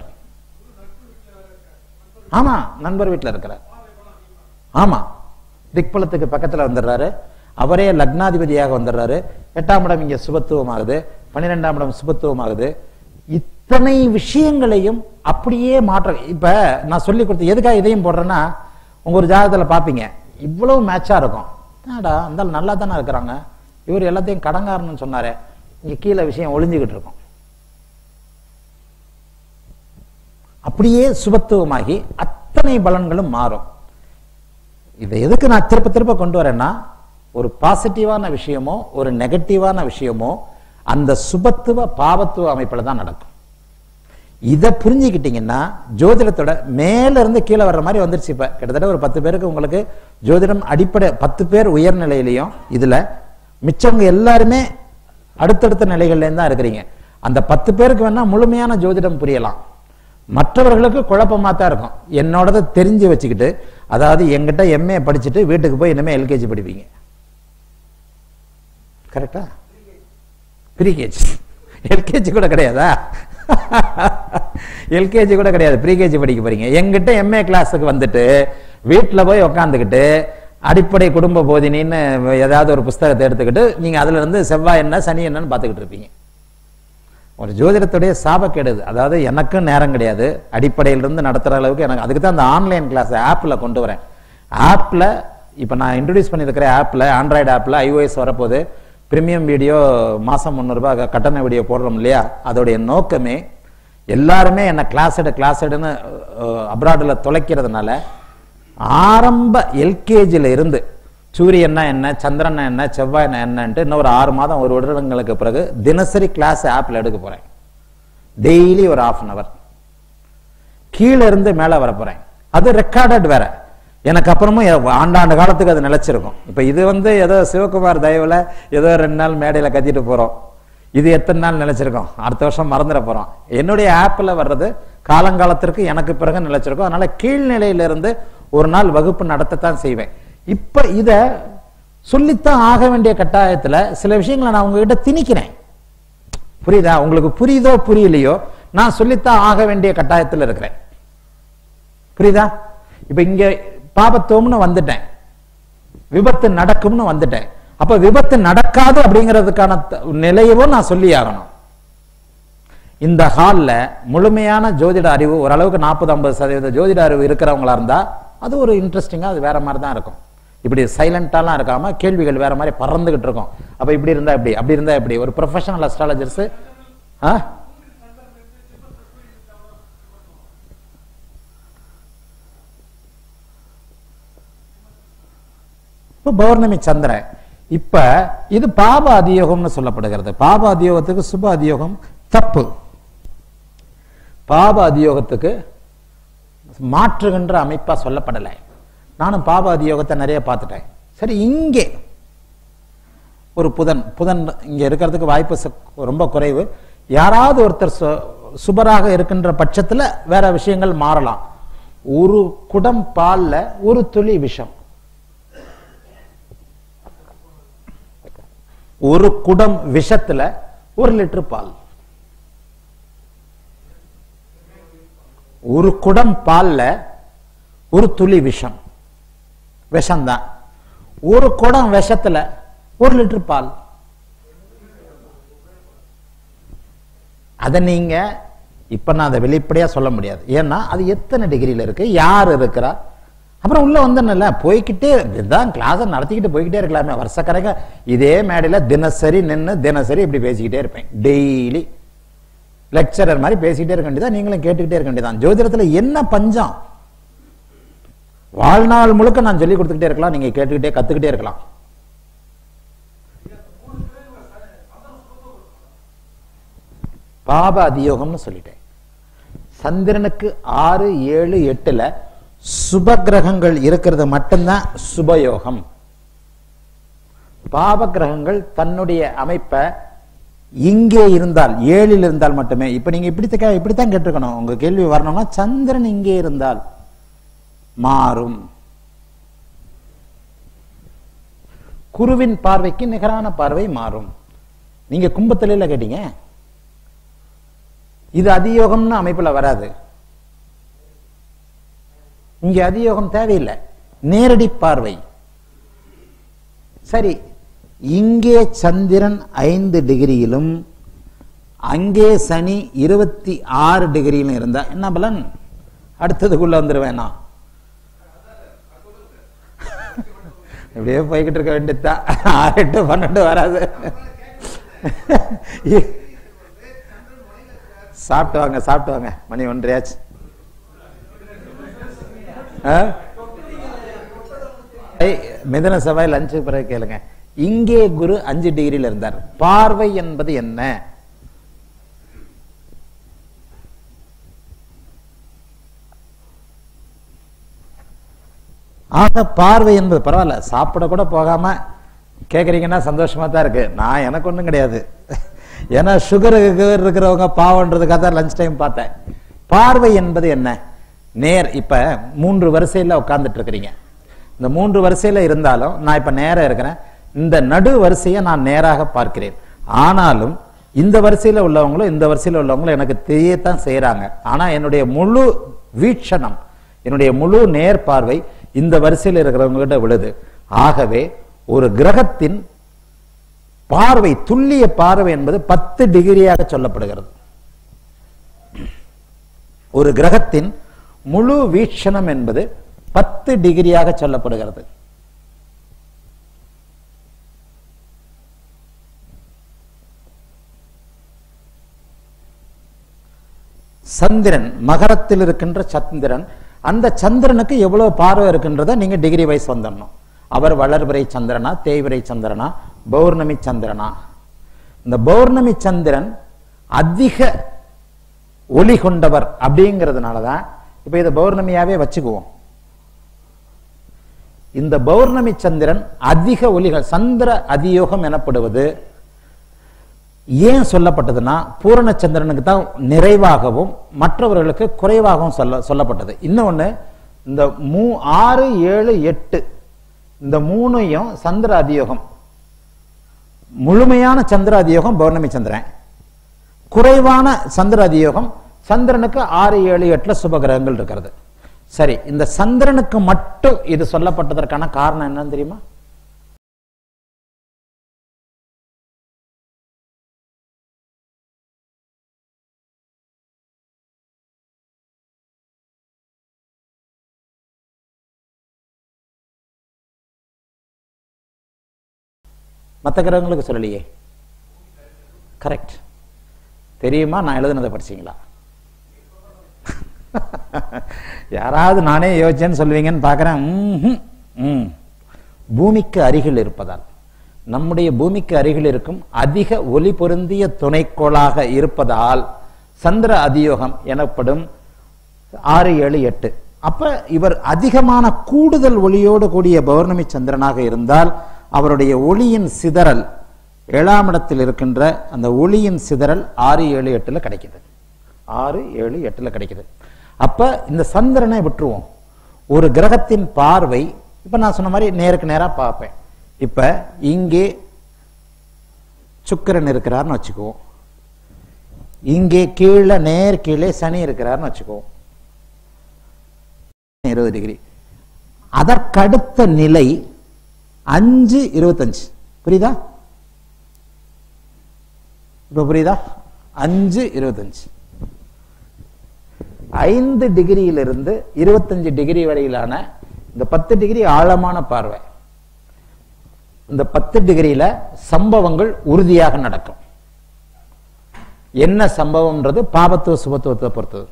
ஆமா நண்பர் வீட்டுல இருக்கிறார் ஆமா திக்பலத்துக்கு பக்கத்துல வந்துடுறாரு அவரே லக்னாதிபதியாக வந்துடுறாரு எட்டாம் இடம் இங்க சுபத்துவம் ஆகுது பன்னிரெண்டாம் இடம் சுபத்துவம் ஆகுது இத்தனை விஷயங்களையும் அப்படியே மாற்ற இப்ப நான் சொல்லி கொடுத்த எதுக்காக இதையும் போடுறேன்னா உங்க ஒரு ஜாதகத்துல பாப்பீங்க இவ்வளவு மேட்சா இருக்கும் என்னடா அந்த நல்லா தானே இருக்கிறாங்க இவர் எல்லாத்தையும் கடங்காரன்னு சொன்னாரு இங்க கீழே விஷயம் ஒளிஞ்சுக்கிட்டு இருக்கும் அப்படியே சுபத்துவமாகி அத்தனை பலன்களும் மாறும் இதை எதுக்கு நான் திருப்ப திருப்ப கொண்டு வரேன்னா ஒரு பாசிட்டிவான விஷயமோ ஒரு நெகட்டிவான விஷயமோ அந்த சுபத்துவ பாவத்துவ அமைப்புல தான் நடக்கும் இதை புரிஞ்சுக்கிட்டீங்கன்னா ஜோதிடத்தோட மேல இருந்து கீழே வர்ற மாதிரி வந்துருச்சு இப்ப கிட்டத்தட்ட ஒரு பத்து பேருக்கு உங்களுக்கு ஜோதிடம் அடிப்படை பத்து பேர் உயர்நிலையிலையும் இதுல மிச்சவங்க எல்லாருமே அடுத்தடுத்த நிலைகள்ல தான் இருக்கிறீங்க அந்த பத்து பேருக்கு வேணா முழுமையான ஜோதிடம் புரியலாம் மற்றவர்களுக்கு குழப்பமா தான் இருக்கும் என்னோடத தெரிஞ்சு வச்சுக்கிட்டு அதாவது எங்கிட்ட எம்ஏ படிச்சுட்டு வீட்டுக்கு போய் இனிமே எல்கேஜி படிப்பீங்க கரெக்டா ப்ரீகேஜி எல்கேஜி கூட கிடையாதா எல்கேஜி கூட கிடையாது ப்ரீகேஜி படிக்க போறீங்க எங்கிட்ட எம்ஏ கிளாஸுக்கு வந்துட்டு வீட்டுல போய் உக்காந்துக்கிட்டு அடிப்படை குடும்ப போதினின்னு ஏதாவது ஒரு புஸ்தகத்தை எடுத்துக்கிட்டு நீங்க அதுல இருந்து செவ்வாய் என்ன சனி என்னன்னு பார்த்துக்கிட்டு இருப்பீங்க ஒரு ஜோதிடத்துடைய சாபக்கேடு இது. அதாவது எனக்கும் நேரம் கிடையாது அடிப்படையிலிருந்து நடத்துற அளவுக்கு எனக்கு அதுக்கு தான் அந்த ஆன்லைன் கிளாஸ் ஆப்ல கொண்டு வரேன் ஆப்ல இப்ப நான் இன்ட்ரடியூஸ் பண்ணியிருக்கிற ஆப்ல ஆண்ட்ராய்டு ஆப்ல ஐஓஎஸ் வரப்போது பிரீமியம் வீடியோ மாசம் முந்நூறுபா கட்டண வீடியோ போடுறோம் இல்லையா அதோடைய நோக்கமே எல்லாருமே என்ன கிளாஸ் எடு கிளாஸ் எடுன்னு அப்ராடில் தொலைக்கிறதுனால ஆரம்ப எல்கேஜில இருந்து சூரியன்னா என்ன சந்திரன் என்ன செவ்வாய் என்னன்ட்டு இன்னும் ஒரு ஆறு மாதம் ஒரு வருடங்களுக்கு பிறகு தினசரி கிளாஸ் ஆப்ல எடுக்க போறேன் டெய்லி ஒரு ஆஃப் அன் அவர் கீழே இருந்து மேல வர போறேன் அது ரெக்கார்டட் வேற எனக்கு அப்புறமும் எ- ஆண்டாண்டு காலத்துக்கு அது நிலைச்சிருக்கும் இப்ப இது வந்து ஏதோ சிவகுமார் தயவுல ஏதோ ரெண்டு நாள் மேடையில கத்திட்டு போறோம் இது எத்தனை நாள் நிலைச்சிருக்கும் அடுத்த வருஷம் மறந்துட போறோம் என்னுடைய ஆப்ல வர்றது காலங்காலத்திற்கு எனக்கு பிறகு நிலைச்சிருக்கும் அதனால கீழ்நிலையில இருந்து ஒரு நாள் வகுப்பு நடத்தத்தான் செய்வேன் இப்ப இத சொல்லித்தான் ஆக வேண்டிய கட்டாயத்துல சில விஷயங்களை நான் உங்ககிட்ட திணிக்கிறேன் புரியுதா உங்களுக்கு புரியுதோ புரியலையோ நான் சொல்லித்தான் ஆக வேண்டிய கட்டாயத்தில் இருக்கிறேன் புரியுதா இப்ப இங்க பாபத்துவம்னு வந்துட்டேன் விபத்து நடக்கும்னு வந்துட்டேன் அப்ப விபத்து நடக்காது அப்படிங்கிறதுக்கான த- நிலையவும் நான் சொல்லி ஆகணும் இந்த ஹால்ல முழுமையான ஜோதிட அறிவு ஓரளவுக்கு நாற்பது ஐம்பது சதவீத ஜோதிட அறிவு இருக்கிறவங்களா இருந்தா அது ஒரு இன்ட்ரெஸ்டிங்கா அது வேற மாதிரி தான் இருக்கும் இப்படி சைலண்டாலாம் இருக்காம கேள்விகள் வேற மாதிரி பறந்துகிட்டு இருக்கும் அப்ப இப்படி இருந்தா இப்படி அப்படி இருந்தா இப்படி ஒரு ப்ரொஃபஷனல் அஸ்ட்ராலஜர்ஸ் இப்ப பௌர்ணமி சந்திரன் இப்ப இது பாப அதியோகம்னு சொல்லப்படுகிறது பாப அதியோகத்துக்கு சுப அதியோகம் தப்பு பாப அதியோகத்துக்கு மாற்றுகின்ற அமைப்பா சொல்லப்படலை நானும் பாப அதியோகத்தை நிறைய பார்த்துட்டேன் சரி இங்கே ஒரு புதன் புதன் இங்க இருக்கிறதுக்கு வாய்ப்பு ச- ரொம்ப குறைவு யாராவது ஒருத்தர் சொ- சுபராக இருக்கின்ற பட்சத்துல வேற விஷயங்கள் மாறலாம் ஒரு குடம் பால்ல ஒரு துளி விஷம் ஒரு குடம் விஷத்துல ஒரு லிட்டர் பால் ஒரு குடம் பால்ல ஒரு துளி விஷம் விஷம்தான் ஒரு குடம் விஷத்துல ஒரு லிட்டர் பால் அதை நீங்க இப்ப நான் அதை வெளிப்படையா சொல்ல முடியாது ஏன்னா அது எத்தனை டிகிரியில இருக்கு யார் இருக்கிறா அப்புறம் உள்ள வந்தேன்ல போய்கிட்டே இதுதான் கிளாஸை நடத்திக்கிட்டு போய்கிட்டே இருக்கலாமே வருஷக்கணக்க இதே மேடையில தினசரி நின்று தினசரி இப்படி பேசிக்கிட்டே இருப்பேன் டெய்லி லெக்சரர் மாதிரி பேசிக்கிட்டே இருக்க வேண்டியதான் நீங்களும் கேட்டுக்கிட்டே இருக்க வேண்டியதான் ஜோதிடத்துல என்ன பஞ்சம் வாழ்நாள் முழுக்க நான் சொல்லி கொடுத்துக்கிட்டே இருக்கலாம் நீங்க கேட்டுக்கிட்டே கத்துக்கிட்டே இருக்கலாம் பாப அதியோகம்னு சொல்லிட்டேன் சந்திரனுக்கு ஆறு ஏழு எட்டுல சுப கிரகங்கள் இருக்கிறது மட்டும்தான் சுபயோகம் பாப கிரகங்கள் தன்னுடைய அமைப்பை இங்கே இருந்தால் ஏழில் இருந்தால் மட்டுமே இப்ப நீங்க இப்படித்தான் இப்படித்தான் கேட்டிருக்கணும் உங்க கேள்வி வரணும்னா சந்திரன் இங்கே இருந்தால் மாறும் குருவின் பார்வைக்கு நிகரான பார்வை மாறும் நீங்க கும்பத்திலையில கேட்டீங்க இது அதியோகம்னு அமைப்புல வராது இங்க அதியோகம் தேவையில்லை நேரடி பார்வை சரி இங்கே சந்திரன் ஐந்து டிகிரியிலும் அங்கே சனி இருபத்தி ஆறு டிகிரியிலும் இருந்தா என்ன பலன் அடுத்ததுக்குள்ள வந்துருவேன் நான் இப்படியே போய்கிட்டு இருக்க வேண்டியதுதான் ஆறு எட்டு பன்னெண்டு வராது சாப்பிட்டு வாங்க சாப்பிட்டு வாங்க மணி ஒன்றையாச்சு ஆ? ஏய், மிதுன செவ்வாய் லஞ்சு பிறகு கேளுங்க இங்கே குரு அஞ்சு டிகிரியில் இருந்தார் பார்வை என்பது என்ன ஆக பார்வை என்பது பரவாயில்ல சாப்பிட கூட போகாம கேக்குறீங்கன்னா சந்தோஷமா தான் இருக்கு நான் எனக்கு ஒண்ணும் கிடையாது ஏன்னா சுகர் இருக்கிறவங்க பாவன்றதுக்காக தான் லஞ்ச் டைம் பார்த்தேன் பார்வை என்பது என்ன நேர் இப்ப மூன்று வரிசையில உட்கார்ந்துட்டு இருக்கிறீங்க இந்த மூன்று வரிசையில இருந்தாலும் நான் இப்ப நேரா இருக்கிறேன் இந்த நடு வரிசையை நான் நேராக பார்க்கிறேன் ஆனாலும் இந்த வரிசையில உள்ளவங்களும் இந்த வரிசையில உள்ளவங்களும் எனக்கு தெரியத்தான் செய்யறாங்க ஆனா என்னுடைய முழு வீட்சணம் என்னுடைய முழு நேர்பார்வை இந்த வரிசையில் இருக்கிறவங்க கிட்ட விழுது ஆகவே ஒரு கிரகத்தின் பார்வை துல்லிய பார்வை என்பது பத்து டிகிரியாக சொல்லப்படுகிறது ஒரு கிரகத்தின் முழு வீக்ஷணம் என்பது பத்து டிகிரியாக சொல்லப்படுகிறது சந்திரன் மகரத்தில் இருக்கின்ற சந்திரன் அந்த சந்திரனுக்கு எவ்வளவு பார்வை இருக்கின்றத நீங்க டிகிரி வைஸ் வந்துடணும் அவர் வளர்பிறை சந்திரனா தேய்விரை சந்திரனா பௌர்ணமி சந்திரனா இந்த பௌர்ணமி சந்திரன் அதிக ஒளி கொண்டவர் அப்படிங்கிறதுனாலதான் இப்ப இதை பௌர்ணமியாவே வச்சுக்குவோம் இந்த பௌர்ணமி சந்திரன் அதிக ஒளிகள் சந்திர அதியோகம் எனப்படுவது ஏன் சொல்லப்பட்டதுன்னா பூரண சந்திரனுக்கு தான் நிறைவாகவும் மற்றவர்களுக்கு குறைவாகவும் சொல்ல சொல்லப்பட்டது இன்னொன்னு இந்த மூ ஆறு ஏழு எட்டு இந்த மூணையும் சந்திர அதியோகம் முழுமையான சந்திர அதியோகம் பௌர்ணமி சந்திரன் குறைவான சந்திர அதியோகம் சந்திரனுக்கு ஆறு ஏழு எட்டுல சுபகிரகங்கள் இருக்கிறது சரி இந்த சந்திரனுக்கு மட்டும் இது சொல்லப்பட்டதற்கான காரணம் என்னன்னு தெரியுமா மற்ற கிரகங்களுக்கு சொல்லலையே கரெக்ட் தெரியுமா நான் எழுதுனதை படிச்சீங்களா யாராவது நானே யோசிச்சேன்னு சொல்லுவீங்கன்னு பார்க்குறேன் ம்ஹும். ம் பூமிக்கு அருகில் இருப்பதால் நம்முடைய பூமிக்கு அருகில் இருக்கும் அதிக ஒளி பொருந்திய துணைக்கோளாக இருப்பதால் சந்திர அதியோகம் எனப்படும் ஆறு ஏழு எட்டு அப்ப இவர் அதிகமான கூடுதல் ஒளியோடு கூடிய பௌர்ணமி சந்திரனாக இருந்தால் அவருடைய ஒளியின் சிதறல் ஏழாம் இடத்தில் இருக்கின்ற அந்த ஒளியின் சிதறல் ஆறு ஏழு எட்டுல கிடைக்குது ஆறு ஏழு எட்டுல கிடைக்குது அப்ப இந்த சந்திரனை விட்டுருவோம் ஒரு கிரகத்தின் பார்வை இப்ப நான் சொன்ன மாதிரி நேருக்கு நேரா பார்ப்பேன் இப்ப இங்கே சுக்கிரன் இருக்கிறார்னு வச்சுக்குவோம் இங்கே கீழே நேர் கீழே சனி இருக்கிறார்னு வச்சுக்குவோம் இருபது டிகிரி அதற்கடுத்த நிலை அஞ்சு இருபத்தஞ்சு புரியுதா இப்ப புரியுதா அஞ்சு இருபத்தஞ்சு ஐந்து டிகிரியிலிருந்து இருபத்தஞ்சு டிகிரி வரையிலான இந்த பத்து டிகிரி ஆழமான பார்வை இந்த பத்து டிகிரியில சம்பவங்கள் உறுதியாக நடக்கும் என்ன சம்பவம்ன்றது பாபத்துவ சுபத்துவத்தை பொறுத்தது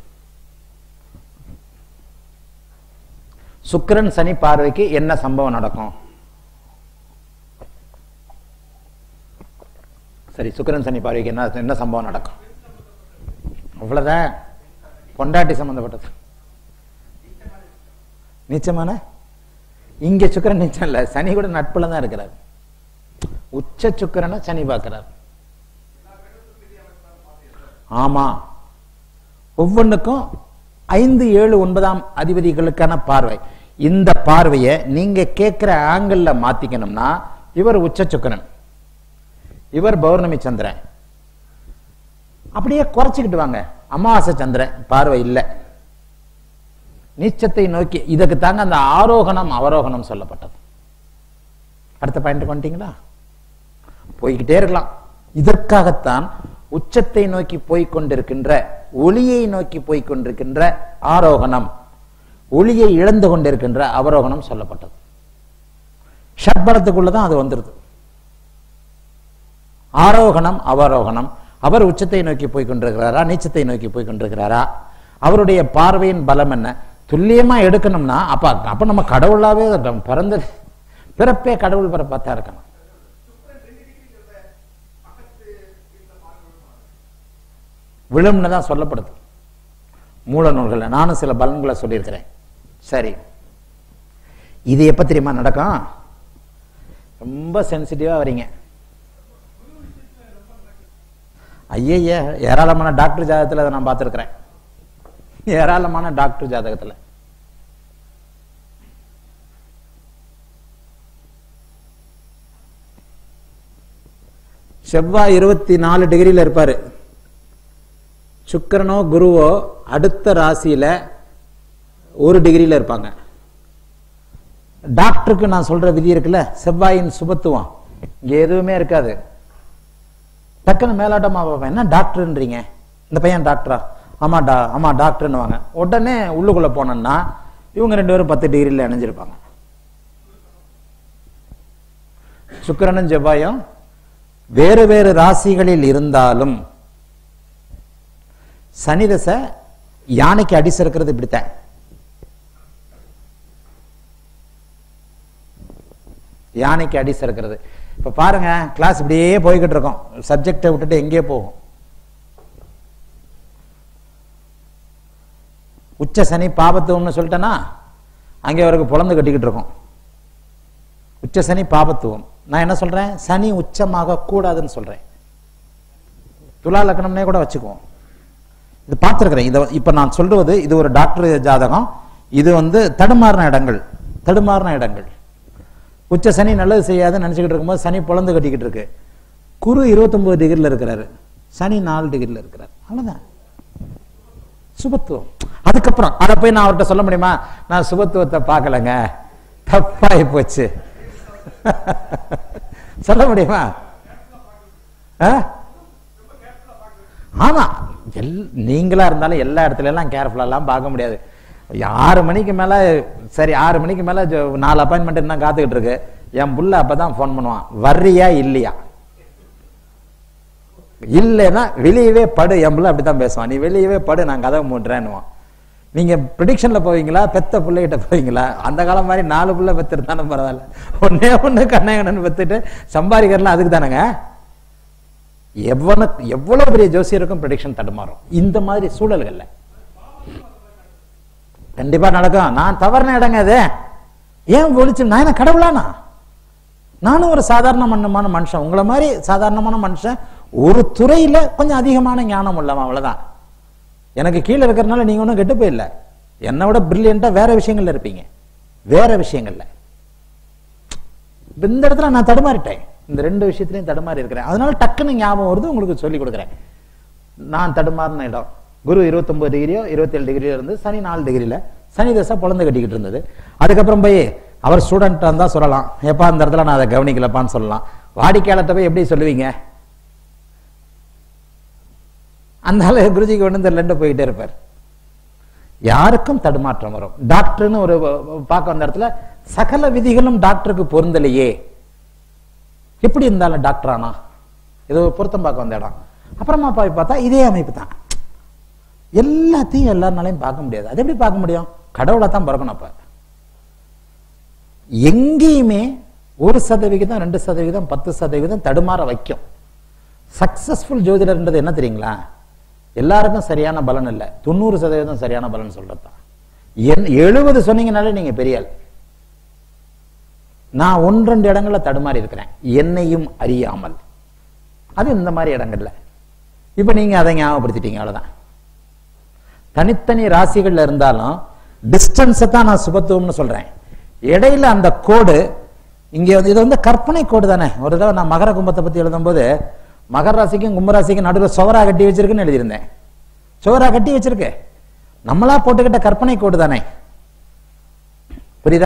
சுக்கிரன் சனி பார்வைக்கு என்ன சம்பவம் நடக்கும் சரி சுக்கிரன் சனி பார்வைக்கு என்ன என்ன சம்பவம் நடக்கும் அவ்வளவுதான் பொண்டாட்டி சம்பந்தப்பட்டது நீச்சமான இங்க சுக்கிரன் நீச்சம் இல்ல சனி கூட நட்புல தான் இருக்கிறார் உச்ச சுக்கிரனை சனி பார்க்கிறார் ஆமா ஒவ்வொன்றுக்கும் ஐந்து ஏழு ஒன்பதாம் அதிபதிகளுக்கான பார்வை இந்த பார்வையை நீங்க கேட்கிற ஆங்கிள் மாத்திக்கணும்னா இவர் உச்ச சுக்கிரன் இவர் பௌர்ணமி சந்திரன் அப்படியே குறைச்சிக்கிட்டு வாங்க அமாவாசை சந்திரன் பார்வை இல்லை நீச்சத்தை நோக்கி இதுக்கு தாங்க அந்த ஆரோகணம் அவரோகணம் சொல்லப்பட்டது அடுத்த பாயிண்ட் வந்துட்டீங்களா போய்கிட்டே இருக்கலாம் இதற்காகத்தான் உச்சத்தை நோக்கி போய்க் கொண்டிருக்கின்ற ஒளியை நோக்கி போய்க் கொண்டிருக்கின்ற ஆரோகணம் ஒளியை இழந்து கொண்டிருக்கின்ற அவரோகணம் சொல்லப்பட்டது ஷட்பலத்துக்குள்ளதான் அது வந்துருது ஆரோகணம் அவரோகணம் அவர் உச்சத்தை நோக்கி போய் கொண்டிருக்கிறாரா நீச்சத்தை நோக்கி போய் கொண்டிருக்கிறாரா அவருடைய பார்வையின் பலம் என்ன துல்லியமா எடுக்கணும்னா அப்ப அப்ப நம்ம கடவுளாவே இருக்கணும். பிறந்தது பிறப்பே கடவுள் பிறப்பாத்தான் இருக்கணும் விழும்னு தான் சொல்லப்படுது மூல நூல்கள்ல நானும் சில பலன்களை சொல்லியிருக்கிறேன் சரி இது எப்ப தெரியுமா நடக்கும் ரொம்ப சென்சிட்டிவா வரீங்க ஐயய்ய ஏராளமான டாக்டர் ஜாதகத்துல அதை நான் பார்த்துருக்கிறேன் ஏராளமான டாக்டர் ஜாதகத்துல செவ்வாய் இருபத்தி நாலு டிகிரியில இருப்பாரு சுக்கிரனோ குருவோ அடுத்த ராசியில ஒரு டிகிரியில இருப்பாங்க டாக்டருக்கு நான் சொல்ற விதி இருக்குல்ல செவ்வாயின் சுபத்துவம் இங்க எதுவுமே இருக்காது டக்குன்னு மேலாட்டமா பார்ப்பேன் என்ன டாக்டர்ன்றீங்க இந்த பையன் டாக்டரா ஆமா டா ஆமா டாக்டர்னுவாங்க உடனே உள்ளுக்குள்ள போனோம்னா இவங்க ரெண்டு பேரும் பத்து டிகிரியில் இணைஞ்சிருப்பாங்க சுக்கிரனும் செவ்வாயும் வேறு வேறு ராசிகளில் இருந்தாலும் சனி தசை யானைக்கு அடி சறுக்கிறது இப்படித்தான் யானைக்கு அடி சறுக்கிறது இப்ப பாருங்க கிளாஸ் இப்படியே போய்கிட்டு இருக்கோம் சப்ஜெக்டை விட்டுட்டு எங்கேயே போகும் உச்ச சனி பாபத்துவம்னு சொல்லிட்டேன்னா அங்கே அவருக்கு புலந்து கட்டிக்கிட்டு இருக்கோம் உச்ச சனி பாபத்துவம் நான் என்ன சொல்றேன் சனி உச்சமாக கூடாதுன்னு சொல்றேன் துலா லக்னம்னே கூட வச்சுக்குவோம் இது பார்த்துருக்கிறேன் இதை இப்ப நான் சொல்றது இது ஒரு டாக்டர் ஜாதகம் இது வந்து தடுமாறின இடங்கள் தடுமாறின இடங்கள் உச்ச சனி நல்லது செய்யாதுன்னு நினைச்சுக்கிட்டு இருக்கும்போது சனி பொழந்து கட்டிக்கிட்டு இருக்கு குரு 29 டிகிரியில் இருக்கிறாரு சனி நாலு டிகிரியில் இருக்கிறார் அவ்வளவுதான் சுபத்துவம் அதுக்கப்புறம் அதை போய் நான் அவர்கிட்ட சொல்ல முடியுமா நான் சுபத்துவத்தை பார்க்கலங்க தப்பாகி போச்சு சொல்ல முடியுமா ஆ? ஆமா எல் நீங்களா இருந்தாலும் எல்லா இடத்துல எல்லாம் கேர்ஃபுல்லா எல்லாம் பார்க்க முடியாது ஆறு மணிக்கு மேல சரி ஆறு மணிக்கு மேல ஜோ- நாலு அப்பாயின்மெண்ட் என்ன காத்துக்கிட்டு இருக்கு என் புள்ள அப்பதான் ஃபோன் பண்ணுவான் வர்றியா இல்லையா இல்லைன்னா வெளியவே படு என் புள்ள அப்படித்தான் பேசுவான் நீ வெளியவே படு நான் கதவை மூடுறேன்னுவான் நீங்க ப்ரிடிக்ஷன்ல போவீங்களா பெத்த பிள்ளைகிட்ட போவீங்களா அந்த காலம் மாதிரி நாலு புள்ள பெத்துருந்தானே பரவாயில்ல ஒன்னே ஒண்ணு கண்ணகண்ணன் பெத்துட்டு சம்பாதிக்கிறலாம் அதுக்கு தானேங்க எவ்வளவு எவ்வளவு பெரிய ஜோசியருக்கும் ப்ரெடிக்ஷன் தடுமாறும் இந்த மாதிரி சூழல்கள்ல கண்டிப்பா நடக்கும் நான் தவறுன இடங்க அது ஏன் ஒழிச்சு நான் என்ன கடவுளானா நானும் ஒரு சாதாரண மன்னமான மனுஷன் உங்களை மாதிரி சாதாரணமான மனுஷன் ஒரு துறையில கொஞ்சம் அதிகமான ஞானம் உள்ளவன் அவ்வளவுதான் எனக்கு கீழே இருக்கிறனால நீங்க ஒன்றும் கெட்டு போயிடல என்னை விட பிரில்லியண்டா வேற விஷயங்கள்ல இருப்பீங்க வேற விஷயங்கள்ல இப்ப இந்த இடத்துல நான் தடுமாறிட்டேன் இந்த ரெண்டு விஷயத்திலையும் தடுமாறி இருக்கிறேன் அதனால டக்குன்னு ஞாபகம் வருது உங்களுக்கு சொல்லி கொடுக்குறேன் நான் தடுமாறின இடம் குரு 29 டிகிரியோ 27 டிகிரியோ இருந்து சனி நாலு டிகிரியில சனி தசை பொழந்து கட்டிக்கிட்டு இருந்தது அதுக்கப்புறம் போய் அவர் ஸ்டூடெண்ட் இருந்தா சொல்லலாம் எப்பா அந்த இடத்துல நான் அதை கவனிக்கலப்பான்னு சொல்லலாம் வாடிக்கையாளர்கிட்ட போய் எப்படி சொல்லுவீங்க அந்த ஆளு குருஜிக்கு ஒன்றும் தெரியலன்ட்டு போயிட்டே இருப்பார் யாருக்கும் தடுமாற்றம் வரும் டாக்டர்னு ஒரு பார்க்க வந்த இடத்துல சகல விதிகளும் டாக்டருக்கு பொருந்தலையே எப்படி இருந்தாலும் டாக்டர் ஆனா ஏதோ பொருத்தம் பார்க்க வந்த இடம் அப்புறமா போய் பார்த்தா இதே அமைப்பு தான் எல்லாத்தையும் எல்லாருனாலையும் பார்க்க முடியாது அது எப்படி பார்க்க முடியும் கடவுளை தான் பிறக்கணும் அப்ப எங்கேயுமே ஒரு சதவிகிதம் ரெண்டு சதவிகிதம் பத்து சதவிகிதம் தடுமாற வைக்கும் சக்சஸ்ஃபுல் ஜோதிடர்ன்றது என்ன தெரியுங்களா எல்லாருக்கும் சரியான பலன் இல்லை தொண்ணூறு சதவீதம் சரியான பலன் சொல்றதுதான் என் எழுபது சொன்னீங்கனாலே நீங்க பெரிய ஆள் நான் ஒன்று ரெண்டு இடங்கள்ல தடுமாறி இருக்கிறேன் என்னையும் அறியாமல் அது இந்த மாதிரி இடங்கள்ல இப்ப நீங்க அதை ஞாபகப்படுத்திட்டீங்க அவ்வளவுதான் தனித்தனி ராசிகள்ல இருந்தாலும் டிஸ்டன்ஸை தான் நான் சுபத்துவம்னு சொல்றேன் இடையில அந்த கோடு இங்க வந்து இது வந்து கற்பனை கோடு தானே ஒரு தடவை நான் மகர கும்பத்தை பத்தி எழுதும்போது மகர ராசிக்கும் கும்பராசிக்கும் நடுவில் சுவரா கட்டி வச்சிருக்குன்னு எழுதியிருந்தேன் சுவரா கட்டி வச்சிருக்கு நம்மளா போட்டுக்கிட்ட கற்பனை கோடு தானே